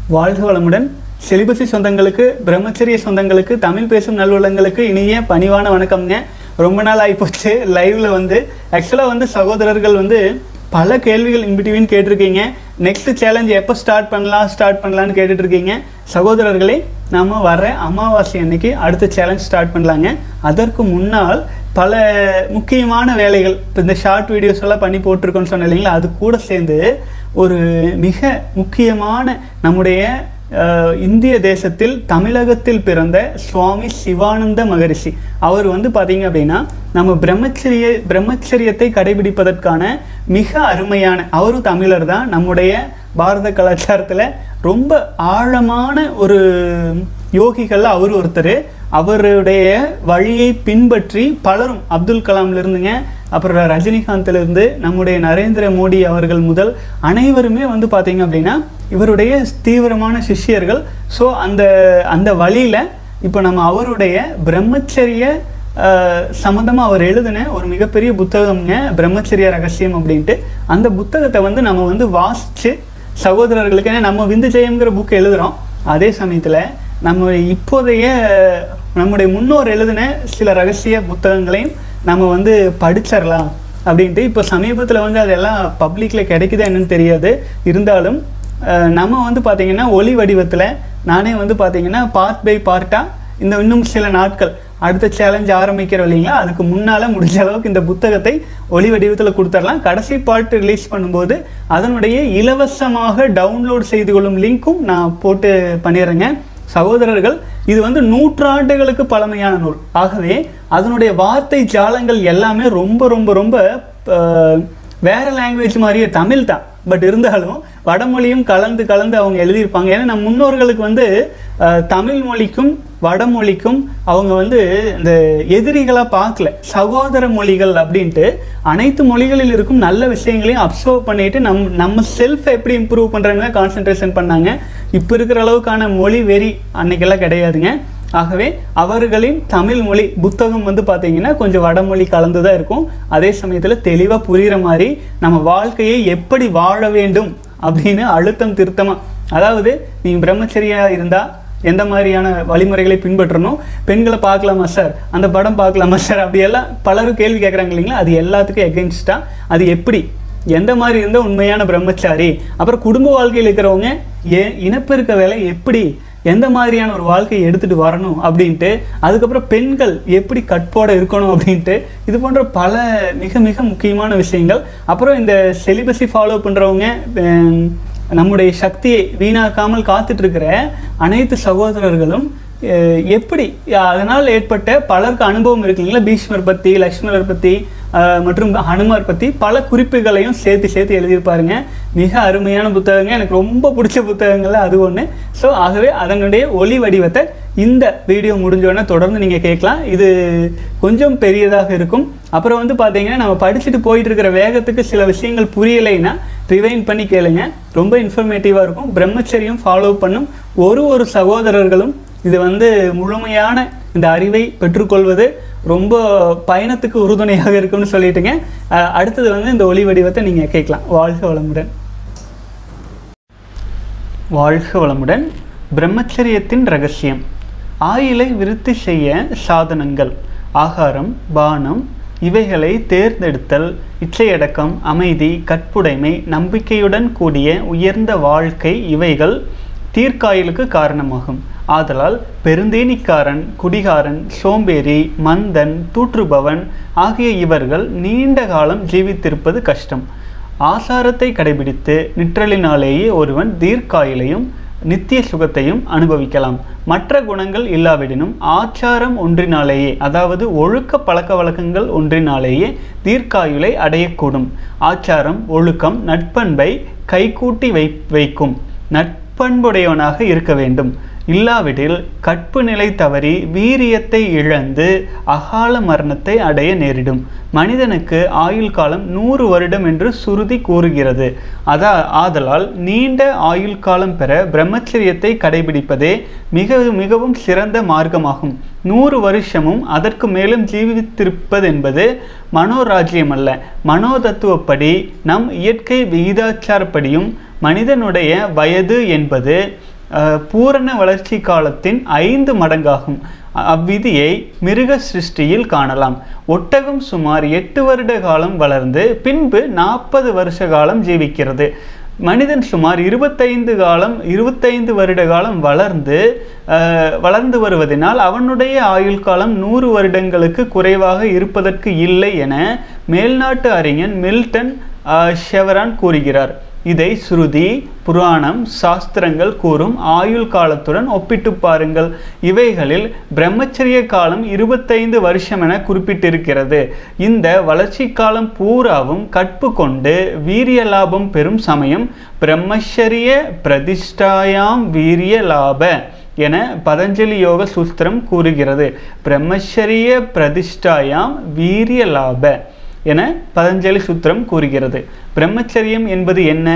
வாழ்க வளமுடன் செலிபசி சொந்தங்களுக்கு பிரம்மச்சரிய சொந்தங்களுக்கு தமிழ் பேசும் நல்வளங்களுக்கு இனிய பணிவான வணக்கம்ங்க ரொம்ப நாள் ஆகிப்போச்சு லைவ்ல வந்து ஆக்சுவலாக வந்து சகோதரர்கள் வந்து பல கேள்விகள் இன்பிட்வீன் கேட்டிருக்கீங்க நெக்ஸ்ட் சேலஞ்ச் எப்போ ஸ்டார்ட் பண்ணலாம் ஸ்டார்ட் பண்ணலான்னு கேட்டுட்டு இருக்கீங்க சகோதரர்களே நாம வர்ற அமாவாசை அன்னைக்கு அடுத்த சேலஞ்ச் ஸ்டார்ட் பண்ணலாங்க அதற்கு முன்னால் பல முக்கியமான வேலைகள் இப்போ இந்த ஷார்ட் வீடியோஸ் எல்லாம் பண்ணி போட்டிருக்கோன்னு சொன்னேன் இல்லைங்களா அது கூட சேர்ந்து ஒரு மிக முக்கியமான நம்முடைய அஹ், இந்திய தேசத்தில் தமிழகத்தில் பிறந்த சுவாமி சிவானந்த மகரிஷி அவர் வந்து பார்த்தீங்க அப்படின்னா நம்ம பிரம்மச்சரிய பிரம்மச்சரியத்தை கடைபிடிப்பதற்கான மிக அருமையான அவரும் தமிழர் தான் நம்முடைய பாரத கலாச்சாரத்தில் ரொம்ப ஆழமான ஒரு யோகிகள் அவர் ஒருத்தர் அவருடைய வழியை பின்பற்றி பலரும் அப்துல் கலாம்ல இருந்துங்க அப்புறம் ரஜினிகாந்த்ல இருந்து நம்முடைய நரேந்திர மோடி அவர்கள் முதல் அனைவருமே வந்து பார்த்தீங்க அப்படின்னா இவருடைய தீவிரமான சிஷ்யர்கள் ஸோ அந்த அந்த வழியில இப்போ நம்ம அவருடைய பிரம்மச்சரிய சம்மந்தமாக அவர் எழுதின ஒரு மிகப்பெரிய புத்தகம்ங்க பிரம்மச்சரிய ரகசியம் அப்படின்ட்டு அந்த புத்தகத்தை வந்து நம்ம வந்து வாசித்து சகோதரர்களுக்கு ஏன்னா நம்ம விந்து ஜெயம்ங்கிற புக் எழுதுகிறோம் அதே சமயத்தில் நம்ம இப்போதைய நம்முடைய முன்னோர் எழுதின சில ரகசிய புத்தகங்களையும் நம்ம வந்து படிச்சிடலாம் அப்படின்ட்டு இப்போ சமீபத்தில் வந்து அதெல்லாம் பப்ளிக்கில் கிடைக்குதா என்னன்னு தெரியாது இருந்தாலும் அஹ், நம்ம வந்து பார்த்திங்கன்னா ஒளி வடிவத்தில் நானே வந்து பார்த்திங்கன்னா பார்ட் பை பார்ட்டாக இந்த இன்னும் சில நாட்கள் அடுத்த சேலஞ்ச் ஆரம்பிக்கிறோம் இல்லைங்களா அதுக்கு முன்னால் முடிஞ்ச அளவுக்கு இந்த புத்தகத்தை ஒளி வடிவத்தில் கொடுத்துடலாம் கடைசி பார்ட் ரிலீஸ் பண்ணும்போது அதனுடைய இலவசமாக டவுன்லோட் செய்து கொள்ளும் லிங்க்கும் நான் போட்டு பண்ணிடுறேங்க சகோதரர்கள் இது வந்து நூற்றாண்டுகளுக்கு பழமையான நூல் ஆகவே அதனுடைய வார்த்தை ஜாலங்கள் எல்லாமே ரொம்ப ரொம்ப ரொம்ப அஹ், வேற லாங்குவேஜ் மாதிரியே தமிழ் தான் பட் இருந்தாலும் வடமொழியும் கலந்து கலந்து அவங்க எழுதியிருப்பாங்க ஏன்னா நம்ம முன்னோர்களுக்கு வந்து அஹ், தமிழ் மொழிக்கும் வடமொழிக்கும் அவங்க வந்து இந்த எதிரிகளாக பார்க்கல சகோதர மொழிகள் அப்படின்ட்டு அனைத்து மொழிகளில் இருக்கும் நல்ல விஷயங்களையும் அப்சர்வ் பண்ணிட்டு நம் நம்ம செல்ஃபை எப்படி இம்ப்ரூவ் பண்ணுறாங்க கான்சென்ட்ரேஷன் பண்ணாங்க இப்போ இருக்கிற அளவுக்கான மொழி வெறி அன்னைக்கெல்லாம் கிடையாதுங்க ஆகவே அவர்களின் தமிழ் மொழி புத்தகம் வந்து பார்த்தீங்கன்னா கொஞ்சம் வடமொழி கலந்து தான் இருக்கும் அதே சமயத்தில் தெளிவாக புரிகிற மாதிரி நம்ம வாழ்க்கையை எப்படி வாழ வேண்டும் அப்படின்னு அழுத்தம் திருத்தமாக அதாவது நீங்கள் பிரம்மச்சரியாக இருந்தால் எந்த மாதிரியான வழிமுறைகளை பின்பற்றணும் பெண்களை பார்க்கலாமா சார் அந்த படம் பார்க்கலாமா சார் அப்படியெல்லாம் பலரும் கேள்வி கேட்குறாங்க இல்லைங்களா அது எல்லாத்துக்கும் எகென்ஸ்டாக அது எப்படி எந்த மாதிரி இருந்தால் உண்மையான பிரம்மச்சாரி அப்புறம் குடும்ப வாழ்க்கையில் இருக்கிறவங்க ஏ இனப்பெருக்க வேலை எப்படி எந்த மாதிரியான ஒரு வாழ்க்கையை எடுத்துகிட்டு வரணும் அப்படின்ட்டு அதுக்கப்புறம் பெண்கள் எப்படி கட்போட இருக்கணும் அப்படின்ட்டு இது போன்ற பல மிக மிக முக்கியமான விஷயங்கள் அப்புறம் இந்த செலிபஸை ஃபாலோ பண்ணுறவங்க நம்முடைய சக்தியை வீணாக்காமல் காத்துட்டு இருக்கிற அனைத்து சகோதரர்களும் அஹ், எப்படி அதனால் ஏற்பட்ட பலருக்கு அனுபவம் இருக்குங்களா பீஷ்மர் பற்றி லக்ஷ்மணர் பற்றி அஹ், மற்றும் ஹனுமார் பற்றி பல குறிப்புகளையும் சேர்த்து சேர்த்து எழுதியிருப்பாருங்க மிக அருமையான புத்தகங்க எனக்கு ரொம்ப பிடிச்ச புத்தகங்கள்ல அது ஒன்று ஸோ ஆகவே அதனுடைய ஒளி வடிவத்தை இந்த வீடியோ முடிஞ்சோடனே தொடர்ந்து நீங்கள் கேட்கலாம் இது கொஞ்சம் பெரியதாக இருக்கும் அப்புறம் வந்து பார்த்தீங்கன்னா நம்ம படிச்சுட்டு போயிட்டு இருக்கிற வேகத்துக்கு சில விஷயங்கள் புரியலைன்னா ரிவைன் பண்ணி கேளுங்க ரொம்ப இன்ஃபர்மேட்டிவாக இருக்கும் பிரம்மச்சரியம் ஃபாலோ பண்ணும் ஒரு ஒரு சகோதரர்களும் இது வந்து முழுமையான இந்த அறிவை பெற்றுக்கொள்வது ரொம்ப பயணத்துக்கு உறுதுணையாக இருக்கும்னு சொல்லிட்டுங்க அஹ் அடுத்தது வந்து இந்த ஒளி வடிவத்தை நீங்கள் கேட்கலாம் வாழ்க வளமுடன் வாழ்க வளமுடன் பிரம்மச்சரியத்தின் ரகசியம் ஆயிலை விருத்தி செய்ய சாதனங்கள் ஆகாரம் பானம் இவைகளை தேர்ந்தெடுத்தல் இச்சையடக்கம் அமைதி கற்புடைமை நம்பிக்கையுடன் கூடிய உயர்ந்த வாழ்க்கை இவைகள் தீர்க்காயலுக்கு காரணமாகும் ஆதலால் பெருந்தேனிக்காரன் குடிகாரன் சோம்பேறி மந்தன் தூற்றுபவன் ஆகிய இவர்கள் நீண்ட காலம் ஜீவித்திருப்பது கஷ்டம் ஆசாரத்தை கடைபிடித்து நிற்றலினாலேயே ஒருவன் தீர்க்காயிலையும் நித்திய சுகத்தையும் அனுபவிக்கலாம் மற்ற குணங்கள் இல்லாவிடினும் ஆச்சாரம் ஒன்றினாலேயே அதாவது ஒழுக்க பழக்க வழக்கங்கள் ஒன்றினாலேயே தீர்க்காயுளை அடையக்கூடும் ஆச்சாரம் ஒழுக்கம் நட்பண்பை கைகூட்டி வை வைக்கும் நட்பண்புடையவனாக இருக்க வேண்டும் இல்லாவிடில் கற்பு நிலை தவறி வீரியத்தை இழந்து அகால மரணத்தை அடைய நேரிடும் மனிதனுக்கு ஆயுள் காலம் நூறு வருடம் என்று சுருதி கூறுகிறது அதா ஆதலால் நீண்ட ஆயுள் காலம் பெற பிரம்மச்சரியத்தை கடைபிடிப்பதே மிக மிகவும் சிறந்த மார்க்கமாகும் நூறு வருஷமும் அதற்கு மேலும் ஜீவித்திருப்பதென்பது மனோராஜ்யம் அல்ல மனோதத்துவப்படி நம் இயற்கை விகிதாச்சாரப்படியும் மனிதனுடைய வயது என்பது அஹ், பூரண வளர்ச்சி காலத்தின் ஐந்து மடங்காகும் அ- அவ்விதியை மிருக சிருஷ்டியில் காணலாம் ஒட்டகம் சுமார் எட்டு வருட காலம் வளர்ந்து பின்பு நாற்பது வருஷ காலம் ஜீவிக்கிறது மனிதன் சுமார் இருபத்தைந்து காலம் இருபத்தைந்து வருட காலம் வளர்ந்து அஹ், வளர்ந்து வருவதனால் அவனுடைய ஆயுள் காலம் நூறு வருடங்களுக்கு குறைவாக இருப்பதற்கு இல்லை என மேல்நாட்டு அறிஞன் மில்டன் அஹ், ஷெவரான் கூறுகிறார் இதை ஸ்ருதி புராணம் சாஸ்திரங்கள் கூறும் ஆயுள் காலத்துடன் ஒப்பிட்டு பாருங்கள் இவைகளில் பிரம்மச்சரிய காலம் இருபத்தைந்து வருஷம் என குறிப்பிட்டிருக்கிறது இந்த வளர்ச்சி காலம் பூராவும் கற்பு கொண்டு வீரிய லாபம் பெறும் சமயம் பிரம்மச்சரிய பிரதிஷ்டாயாம் வீரிய லாப என பதஞ்சலி யோக சூஸ்திரம் கூறுகிறது பிரம்மச்சரிய பிரதிஷ்டாயாம் வீரிய லாப என பதஞ்சலி சூத்திரம் கூறுகிறது பிரம்மச்சரியம் என்பது என்ன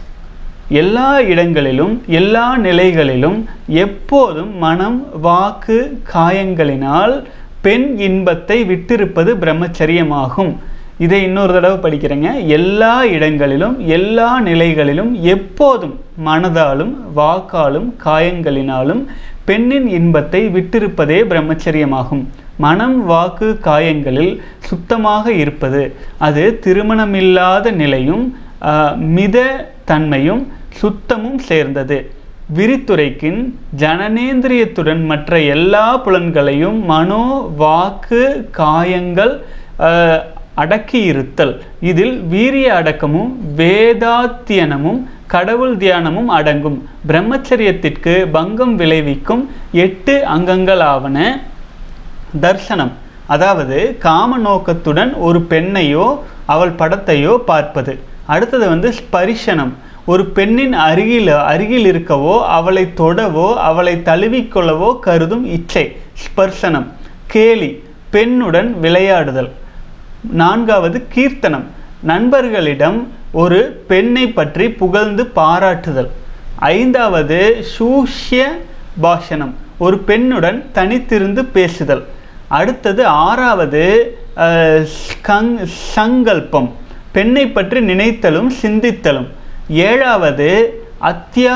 எல்லா இடங்களிலும் எல்லா நிலைகளிலும் எப்போதும் மனம் வாக்கு காயங்களினால் பெண் இன்பத்தை விட்டிருப்பது பிரம்மச்சரியமாகும் இதை இன்னொரு தடவை படிக்கிறேங்க எல்லா இடங்களிலும் எல்லா நிலைகளிலும் எப்போதும் மனதாலும் வாக்காலும் காயங்களினாலும் பெண்ணின் இன்பத்தை விட்டிருப்பதே பிரம்மச்சரியமாகும் மனம் வாக்கு காயங்களில் சுத்தமாக இருப்பது அது திருமணமில்லாத நிலையும் ஆஹ், மித தன்மையும் சுத்தமும் சேர்ந்தது விரித்துரைக்கின் ஜனனேந்திரியத்துடன் மற்ற எல்லா புலன்களையும் மனோ வாக்கு காயங்கள் ஆஹ், அடக்கியிருத்தல் இதில் வீரிய அடக்கமும் வேதாத்தியனமும் கடவுள் தியானமும் அடங்கும் பிரம்மச்சரியத்திற்கு பங்கம் விளைவிக்கும் எட்டு அங்கங்களாவன தர்சனம் அதாவது காம நோக்கத்துடன் ஒரு பெண்ணையோ அவள் படத்தையோ பார்ப்பது அடுத்தது வந்து ஸ்பரிசனம் ஒரு பெண்ணின் அருகில் அருகில் இருக்கவோ அவளை தொடவோ அவளை தழுவிக்கொள்ளவோ கருதும் இச்சை ஸ்பர்சனம் கேலி பெண்ணுடன் விளையாடுதல் நான்காவது கீர்த்தனம் நண்பர்களிடம் ஒரு பெண்ணை பற்றி புகழ்ந்து பாராட்டுதல் ஐந்தாவது சூஷ்ய பாஷணம் ஒரு பெண்ணுடன் தனித்திருந்து பேசுதல் அடுத்தது ஆறாவது அஹ், ஸ்கங் சங்கல்பம் பெண்ணை பற்றி நினைத்தலும் சிந்தித்தலும் ஏழாவது அத்தியா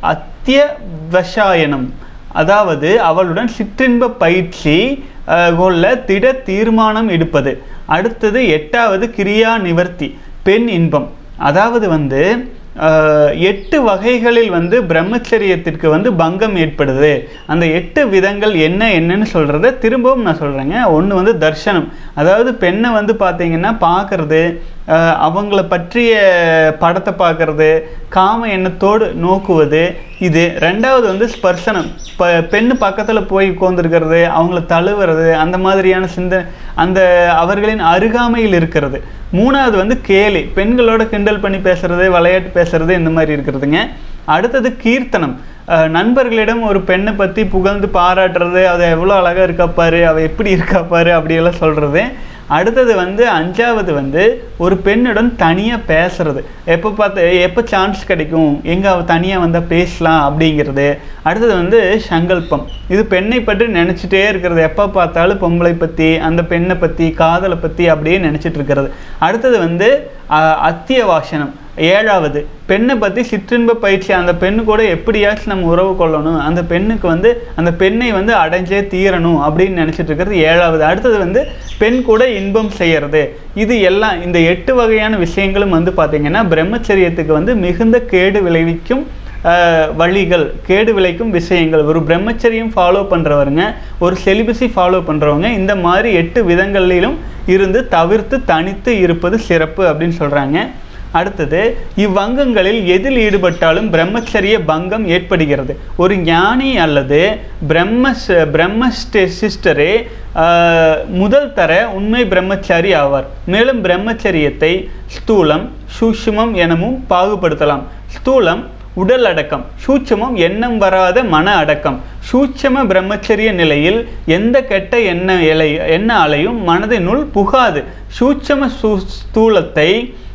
அத்தியவசாயனம் அதாவது அவளுடன் சிற்றின்ப பயிற்சி அஹ், கொள்ள திட தீர்மானம் எடுப்பது அடுத்தது எட்டாவது கிரியா நிவர்த்தி பெண் இன்பம் அதாவது வந்து அஹ், எட்டு வகைகளில் வந்து பிரம்மச்சரியத்திற்கு வந்து பங்கம் ஏற்படுது அந்த எட்டு விதங்கள் என்ன என்னன்னு சொல்கிறத திரும்பவும் நான் சொல்கிறேங்க ஒன்று வந்து தர்சனம் அதாவது பெண்ணை வந்து பார்த்தீங்கன்னா பார்க்கறது அஹ், அவங்கள பற்றிய படத்தை பார்க்கறது காம எண்ணத்தோடு நோக்குவது இது ரெண்டாவது வந்து ஸ்பர்சனம் இப்போ பெண்ணு பக்கத்தில் போய் உட்காந்துருக்கிறது அவங்கள தழுவுறது அந்த மாதிரியான சிந்த அந்த அவர்களின் அருகாமையில் இருக்கிறது மூணாவது வந்து கேலி பெண்களோட கிண்டல் பண்ணி பேசுறது விளையாட்டு பேசுறது இந்த மாதிரி இருக்கிறதுங்க அடுத்தது கீர்த்தனம் அஹ் நண்பர்களிடம் ஒரு பெண்ணை பற்றி புகழ்ந்து பாராட்டுறது அதை எவ்வளோ அழகாக இருக்கா பாரு அவள் எப்படி இருக்கா பாரு அப்படியெல்லாம் சொல்கிறது அடுத்தது வந்து அஞ்சாவது வந்து ஒரு பெண்ணுடன் தனியாக பேசுறது எப்போ பார்த்து எப்போ சான்ஸ் கிடைக்கும் எங்கே அவள் தனியாக வந்தால் பேசலாம் அப்படிங்கிறது அடுத்தது வந்து சங்கல்பம் இது பெண்ணை பற்றி நினச்சிட்டே இருக்கிறது எப்போ பார்த்தாலும் பொம்பளை பற்றி அந்த பெண்ணை பற்றி காதலை பற்றி அப்படியே நினச்சிட்டு இருக்கிறது அடுத்தது வந்து அஹ், அத்திய வாசனம் ஏழாவது பெண்ணை பற்றி சிற்றின்ப பயிற்சி அந்த பெண்ணு கூட எப்படியாச்சும் நம்ம உறவு கொள்ளணும் அந்த பெண்ணுக்கு வந்து அந்த பெண்ணை வந்து அடைஞ்சே தீரணும் அப்படின்னு நினச்சிட்டு இருக்கிறது ஏழாவது அடுத்தது வந்து பெண் கூட இன்பம் செய்யறது இது எல்லாம் இந்த எட்டு வகையான விஷயங்களும் வந்து பார்த்திங்கன்னா பிரம்மச்சரியத்துக்கு வந்து மிகுந்த கேடு விளைவிக்கும் ஆஹ், வழிகள் கேடு விளைக்கும் விஷயங்கள் ஒரு பிரம்மச்சரியம் ஃபாலோ பண்ணுறவருங்க ஒரு செலிபஸை ஃபாலோ பண்ணுறவங்க இந்த மாதிரி எட்டு விதங்களிலும் இருந்து தவிர்த்து தனித்து இருப்பது சிறப்பு அப்படின்னு சொல்கிறாங்க அடுத்தது இவ்வங்கங்களில் எதில் ஈடுபட்டாலும் பிரம்மச்சரிய பங்கம் ஏற்படுகிறது ஒரு ஞானி அல்லது பிரம்ம பிரம்மஸ்டே சிஸ்டரே ஆஹ், முதல் தர உண்மை பிரம்மச்சாரி ஆவார் மேலும் பிரம்மச்சரியத்தை ஸ்தூலம் சூஷ்மம் எனவும் பாகுபடுத்தலாம் ஸ்தூலம் உடல் அடக்கம் சூட்சமம் எண்ணம் வராத மன அடக்கம் சூட்சம பிரம்மச்சரிய நிலையில் எந்த கெட்ட எண்ண இலை எண்ண அலையும் மனதினுள் புகாது சூட்சம சூ ஸ்தூலத்தை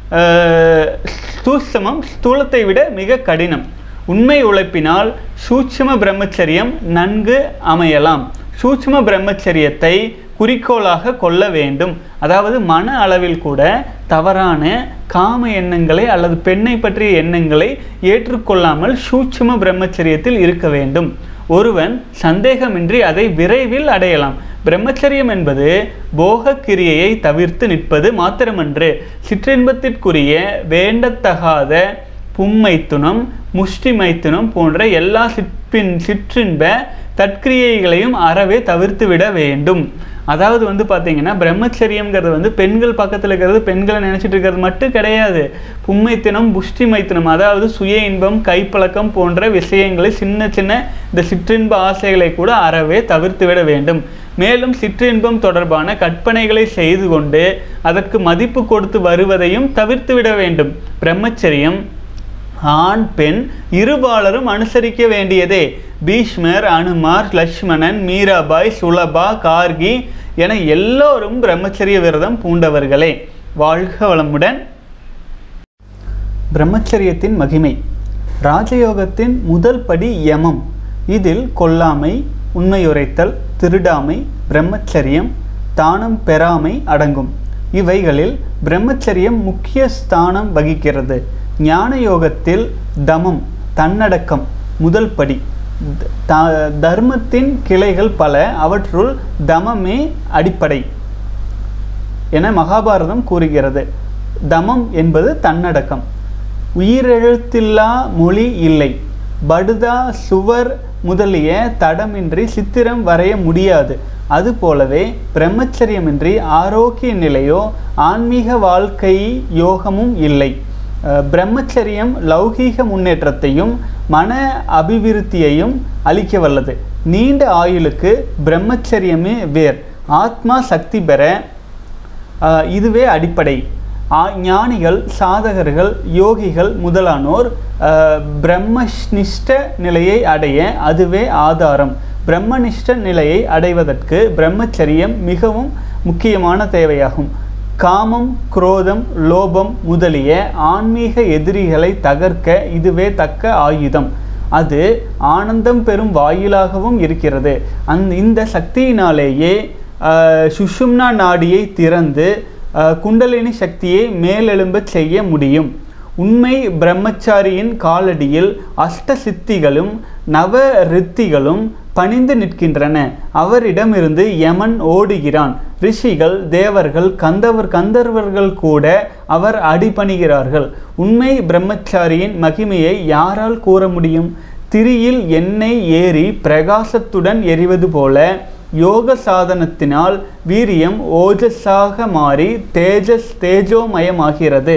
ஆஹ், சூட்சமம் ஸ்தூலத்தை விட மிக கடினம் உண்மை உழைப்பினால் சூட்சும பிரம்மச்சரியம் நன்கு அமையலாம் சூட்சும பிரம்மச்சரியத்தை குறிக்கோளாக கொள்ள வேண்டும் அதாவது மன அளவில் கூட தவறான காம எண்ணங்களை அல்லது பெண்ணை பற்றிய எண்ணங்களை ஏற்றுக்கொள்ளாமல் சூட்சும பிரம்மச்சரியத்தில் இருக்க வேண்டும் ஒருவன் சந்தேகமின்றி அதை விரைவில் அடையலாம் பிரம்மச்சரியம் என்பது போக கிரியையை தவிர்த்து நிற்பது மாத்திரமன்று சிற்றின்பத்திற்குரிய வேண்டத்தகாத பும்மைத்துணம் முஷ்டிமைத்துணம் போன்ற எல்லா சிற்பின் சிற்றின்ப தற்கிரியைகளையும் அறவே தவிர்த்து விட வேண்டும் அதாவது வந்து பார்த்தீங்கன்னா பிரம்மச்சரியம்ங்கிறது வந்து பெண்கள் பக்கத்தில் இருக்கிறது பெண்களை நினச்சிட்டு இருக்கிறது மட்டும் கிடையாது பும்மைத்தினம் புஷ்டி மைத்தினம் அதாவது சுய இன்பம் கைப்பழக்கம் போன்ற விஷயங்களை சின்ன சின்ன இந்த சிற்றின்ப ஆசைகளை கூட அறவே தவிர்த்து விட வேண்டும் மேலும் சிற்றின்பம் தொடர்பான கற்பனைகளை செய்து கொண்டு அதற்கு மதிப்பு கொடுத்து வருவதையும் தவிர்த்து விட வேண்டும் பிரம்மச்சரியம் ஆண் பெண் இருபாலரும் அனுசரிக்க வேண்டியதே பீஷ்மர் அனுமார் லக்ஷ்மணன் மீராபாய் சுலபா கார்கி என எல்லோரும் பிரம்மச்சரிய விரதம் பூண்டவர்களே வாழ்க வளமுடன் பிரம்மச்சரியத்தின் மகிமை ராஜயோகத்தின் முதல் படி யமம் இதில் கொல்லாமை உண்மையுரைத்தல் திருடாமை பிரம்மச்சரியம் தானம் பெறாமை அடங்கும் இவைகளில் பிரம்மச்சரியம் முக்கிய ஸ்தானம் வகிக்கிறது ஞான யோகத்தில் தமம் தன்னடக்கம் முதல் படி த- தர்மத்தின் கிளைகள் பல அவற்றுள் தமமே அடிப்படை என மகாபாரதம் கூறுகிறது தமம் என்பது தன்னடக்கம் உயிரெழுத்தில்லா மொழி இல்லை படுதா சுவர் முதலிய தடமின்றி சித்திரம் வரைய முடியாது அதுபோலவே பிரம்மச்சரியமின்றி ஆரோக்கிய நிலையோ ஆன்மீக வாழ்க்கை யோகமும் இல்லை அஹ் பிரம்மச்சரியம் லௌகீக முன்னேற்றத்தையும் மன அபிவிருத்தியையும் அளிக்க வல்லது நீண்ட ஆயுளுக்கு பிரம்மச்சரியமே வேர் ஆத்மா சக்தி பெற ஆஹ் இதுவே அடிப்படை ஆ- ஞானிகள் சாதகர்கள் யோகிகள் முதலானோர் ஆஹ் பிரம்மனிஷ்ட நிலையை அடைய அதுவே ஆதாரம் பிரம்மனிஷ்ட நிலையை அடைவதற்கு பிரம்மச்சரியம் மிகவும் முக்கியமான தேவையாகும் காமம் குரோதம் லோபம் முதலிய ஆன்மீக எதிரிகளை தகர்க்க இதுவே தக்க ஆயுதம் அது ஆனந்தம் பெறும் வாயிலாகவும் இருக்கிறது அந் இந்த சக்தியினாலேயே ஆஹ், சுஷும்னா நாடியை திறந்து ஆஹ், குண்டலினி சக்தியை மேலெழும்பச் செய்ய முடியும் உண்மை பிரம்மச்சாரியின் காலடியில் அஷ்ட சித்திகளும் நவ ரித்திகளும் பணிந்து நிற்கின்றன அவரிடமிருந்து யமன் ஓடுகிறான் ரிஷிகள் தேவர்கள் கந்தவர் கந்தர்வர்கள் கூட அவர் அடிபணிகிறார்கள் உண்மை பிரம்மச்சாரியின் மகிமையை யாரால் கூற முடியும் திரியில் எண்ணெய் ஏறி பிரகாசத்துடன் எரிவது போல யோக சாதனத்தினால் வீரியம் ஓஜஸாக மாறி தேஜஸ் தேஜோமயமாகிறது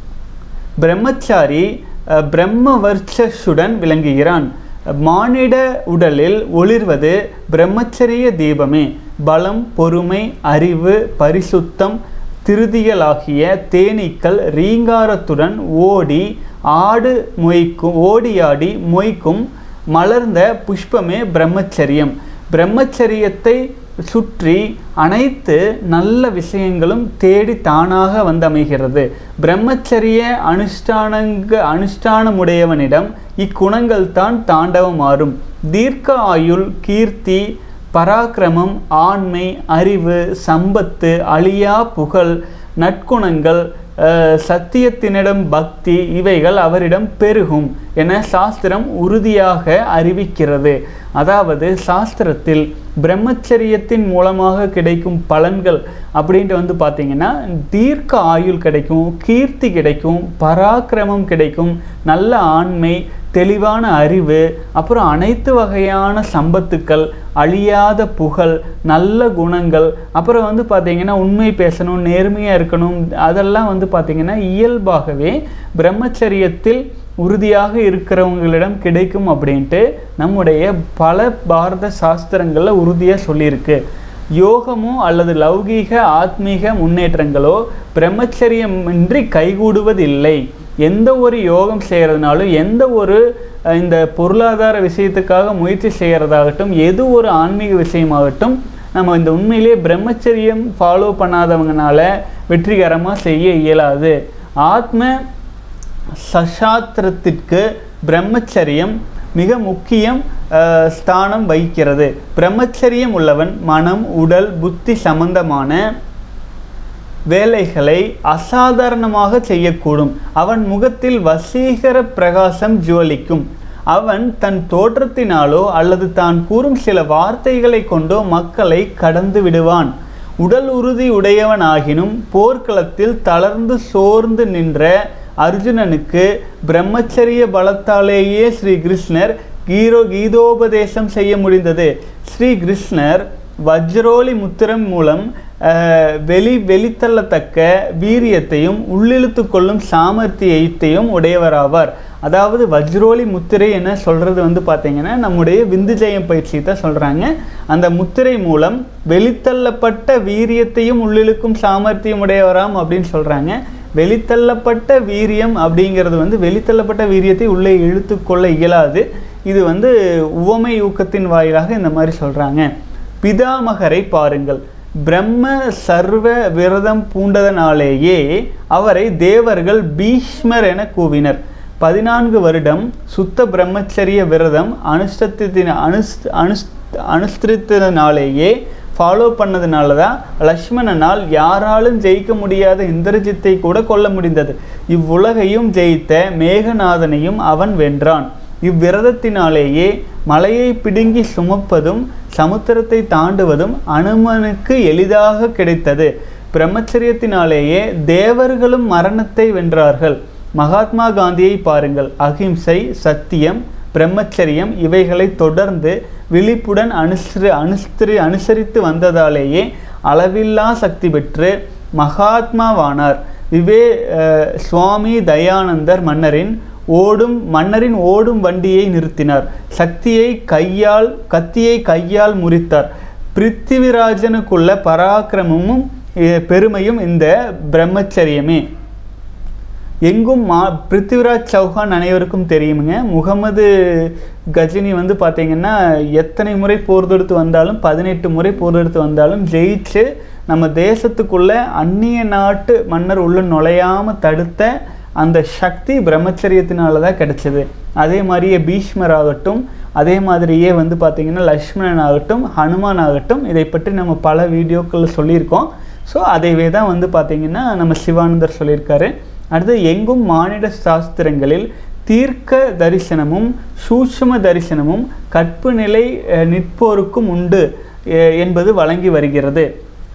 பிரம்மச்சாரி அஹ், பிரம்ம வர்ச்சஸுடன் விளங்குகிறான் மானிட உடலில் ஒளிர்வது பிரம்மச்சரிய தீபமே பலம் பொறுமை அறிவு பரிசுத்தம் திருதியலாகிய தேனீக்கள் ரீங்காரத்துடன் ஓடி ஆடு மொய்க்கும் ஓடியாடி மொய்க்கும் மலர்ந்த புஷ்பமே பிரம்மச்சரியம் பிரம்மச்சரியத்தை சுற்றி அனைத்து நல்ல விஷயங்களும் தேடி தானாக வந்தமைகிறது பிரம்மச்சரிய அனுஷ்டானங்க அனுஷ்டானமுடையவனிடம் இக்குணங்கள் தான் தாண்டவமாறும் தீர்க்க ஆயுள் கீர்த்தி பராக்கிரமம் ஆண்மை அறிவு சம்பத்து அழியா புகழ் நற்குணங்கள் அஹ், சத்தியத்தினிடம் பக்தி இவைகள் அவரிடம் பெருகும் என சாஸ்திரம் உறுதியாக அறிவிக்கிறது அதாவது சாஸ்திரத்தில் பிரம்மச்சரியத்தின் மூலமாக கிடைக்கும் பலன்கள் அப்படின்ட்டு வந்து பார்த்தீங்கன்னா தீர்க்க ஆயுள் கிடைக்கும் கீர்த்தி கிடைக்கும் பராக்கிரமம் கிடைக்கும் நல்ல ஆண்மை தெளிவான அறிவு அப்புறம் அனைத்து வகையான சம்பத்துக்கள் அழியாத புகழ் நல்ல குணங்கள் அப்புறம் வந்து பார்த்தீங்கன்னா உண்மை பேசணும் நேர்மையாக இருக்கணும் அதெல்லாம் வந்து பார்த்தீங்கன்னா இயல்பாகவே பிரம்மச்சரியத்தில் உறுதியாக இருக்கிறவங்களிடம் கிடைக்கும் அப்படின்ட்டு நம்முடைய பல பாரத சாஸ்திரங்களில் உறுதியாக சொல்லியிருக்கு யோகமோ அல்லது லௌகீக ஆத்மீக முன்னேற்றங்களோ பிரம்மச்சரியமின்றி கைகூடுவதில்லை எந்த ஒரு யோகம் செய்கிறதுனாலும் எந்த ஒரு அஹ், இந்த பொருளாதார விஷயத்துக்காக முயற்சி செய்கிறதாகட்டும் எது ஒரு ஆன்மீக விஷயமாகட்டும் நம்ம இந்த உண்மையிலேயே பிரம்மச்சரியம் ஃபாலோ பண்ணாதவங்கனால வெற்றிகரமாக செய்ய இயலாது ஆத்ம சசாத்திரத்திற்கு பிரம்மச்சரியம் மிக முக்கியம் அஹ், ஸ்தானம் வகிக்கிறது பிரம்மச்சரியம் உள்ளவன் மனம் உடல் புத்தி சம்பந்தமான வேலைகளை அசாதாரணமாக செய்யக்கூடும் அவன் முகத்தில் வசீகர பிரகாசம் ஜுவலிக்கும் அவன் தன் தோற்றத்தினாலோ அல்லது தான் கூறும் சில வார்த்தைகளை கொண்டோ மக்களை கடந்து விடுவான் உடல் உறுதி உடையவனாகினும் போர்க்களத்தில் தளர்ந்து சோர்ந்து நின்ற அர்ஜுனனுக்கு பிரம்மச்சரிய பலத்தாலேயே ஸ்ரீ கிருஷ்ணர் கீரோ கீதோபதேசம் செய்ய முடிந்தது ஸ்ரீ கிருஷ்ணர் வஜ்ரோலி முத்திரம் மூலம் அஹ், வெளி வெளித்தள்ளத்தக்க வீரியத்தையும் உள்ளிழுத்து கொள்ளும் சாமர்த்தியத்தையும் உடையவராவார் அதாவது வஜ்ரோலி முத்திரை என்ன சொல்கிறது வந்து பார்த்தீங்கன்னா நம்முடைய விந்துஜயம் பயிற்சி தான் சொல்கிறாங்க அந்த முத்திரை மூலம் வெளித்தள்ளப்பட்ட வீரியத்தையும் உள்ளிழுக்கும் சாமர்த்தியம் உடையவராம் அப்படின்னு சொல்கிறாங்க வெளித்தள்ளப்பட்ட வீரியம் அப்படிங்கிறது வந்து வெளித்தள்ளப்பட்ட வீரியத்தை உள்ளே இழுத்துக்கொள்ள இயலாது இது வந்து உவமை ஊக்கத்தின் வாயிலாக இந்த மாதிரி சொல்கிறாங்க பிதாமகரை பாருங்கள் பிரம்ம சர்வ விரதம் பூண்டதனாலேயே அவரை தேவர்கள் பீஷ்மர் என கூவினர் பதினான்கு வருடம் சுத்த பிரம்மச்சரிய விரதம் அனுஷ்டத்தின் அனுஸ் அனுஸ் அனுஷ்டித்தனாலேயே ஃபாலோ பண்ணதுனால தான் லக்ஷ்மணனால் யாராலும் ஜெயிக்க முடியாத இந்திரஜித்தை கூட கொல்ல முடிந்தது இவ்வுலகையும் ஜெயித்த மேகநாதனையும் அவன் வென்றான் இவ்விரதத்தினாலேயே மலையை பிடுங்கி சுமப்பதும் சமுத்திரத்தை தாண்டுவதும் அனுமனுக்கு எளிதாக கிடைத்தது பிரம்மச்சரியத்தினாலேயே தேவர்களும் மரணத்தை வென்றார்கள் மகாத்மா காந்தியை பாருங்கள் அகிம்சை சத்தியம் பிரம்மச்சரியம் இவைகளை தொடர்ந்து விழிப்புடன் அனுசரி அனுசரி அனுசரித்து வந்ததாலேயே அளவில்லா சக்தி பெற்று மகாத்மாவானார் விவே அஹ், சுவாமி தயானந்தர் மன்னரின் ஓடும் மன்னரின் ஓடும் வண்டியை நிறுத்தினார் சக்தியை கையால் கத்தியை கையால் முறித்தார் பிருத்திவிராஜனுக்குள்ள பராக்கிரமமும் அஹ், பெருமையும் இந்த பிரம்மச்சரியமே எங்கும் மா பிருத்திவிராஜ் சௌஹான் அனைவருக்கும் தெரியுமுங்க முகமது கஜினி வந்து பார்த்தீங்கன்னா எத்தனை முறை போர் தொடுத்து வந்தாலும் பதினெட்டு முறை போர் தொடுத்து வந்தாலும் ஜெயிச்சு நம்ம தேசத்துக்குள்ள அந்நிய நாட்டு மன்னர் உள்ள நுழையாம தடுத்த அந்த சக்தி பிரம்மச்சரியத்தினால தான் கிடைச்சது அதே மாதிரியே பீஷ்மர் ஆகட்டும் அதே மாதிரியே வந்து பார்த்தீங்கன்னா லக்ஷ்மணன் ஆகட்டும் ஹனுமான் ஆகட்டும் இதை பற்றி நம்ம பல வீடியோக்களில் சொல்லியிருக்கோம் ஸோ அதைவே தான் வந்து பார்த்தீங்கன்னா நம்ம சிவானந்தர் சொல்லியிருக்காரு அடுத்து எங்கும் மானிட சாஸ்திரங்களில் தீர்க்க தரிசனமும் சூட்சும தரிசனமும் கற்பு நிலை அஹ், நிற்போருக்கும் உண்டு அஹ், என்பது வழங்கி வருகிறது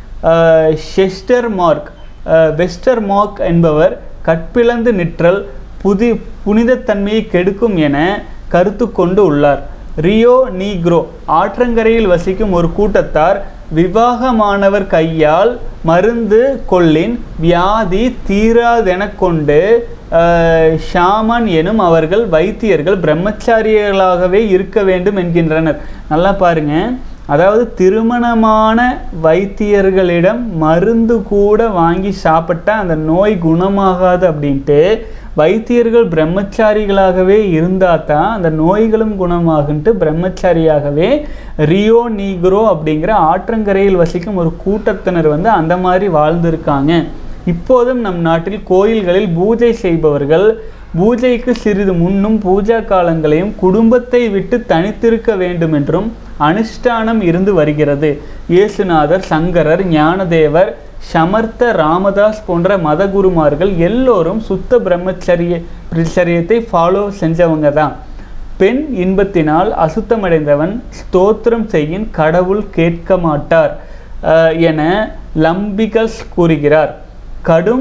அஹ், ஷெஸ்டர் மார்க் அஹ், வெஸ்டர் மார்க் என்பவர் கற்பிழந்து நிற்றல் புதி புனிதத்தன்மையை கெடுக்கும் என கருத்து கொண்டு உள்ளார் ரியோ நீக்ரோ ஆற்றங்கரையில் வசிக்கும் ஒரு கூட்டத்தார் விவாகமானவர் கையால் மருந்து கொள்ளின் வியாதி தீராதெனக் கொண்டு அஹ், ஷாமன் எனும் அவர்கள் வைத்தியர்கள் பிரம்மச்சாரிகளாகவே இருக்க வேண்டும் என்கின்றனர் நல்லா பாருங்க அதாவது திருமணமான வைத்தியர்களிடம் மருந்து கூட வாங்கி சாப்பிட்டா அந்த நோய் குணமாகாது அப்படின்ட்டு வைத்தியர்கள் பிரம்மச்சாரிகளாகவே இருந்தால் தான் அந்த நோய்களும் குணமாகுன்ட்டு பிரம்மச்சாரியாகவே ரியோ நீக்ரோ அப்படிங்கிற ஆற்றங்கரையில் வசிக்கும் ஒரு கூட்டத்தினர் வந்து அந்த மாதிரி வாழ்ந்திருக்காங்க இப்போதும் நம் நாட்டில் கோயில்களில் பூஜை செய்பவர்கள் பூஜைக்கு சிறிது முன்னும் பூஜா காலங்களையும் குடும்பத்தை விட்டு தனித்திருக்க வேண்டும் என்றும் அனுஷ்டானம் இருந்து வருகிறது இயேசுநாதர் சங்கரர் ஞானதேவர் சமர்த்த ராமதாஸ் போன்ற மதகுருமார்கள் எல்லோரும் சுத்த பிரம்மச்சரிய பிரச்சரியத்தை ஃபாலோ செஞ்சவங்க தான் பெண் இன்பத்தினால் அசுத்தமடைந்தவன் ஸ்தோத்திரம் செய்யின் கடவுள் கேட்க மாட்டார் அஹ், என லம்பிகஸ் கூறுகிறார் கடும்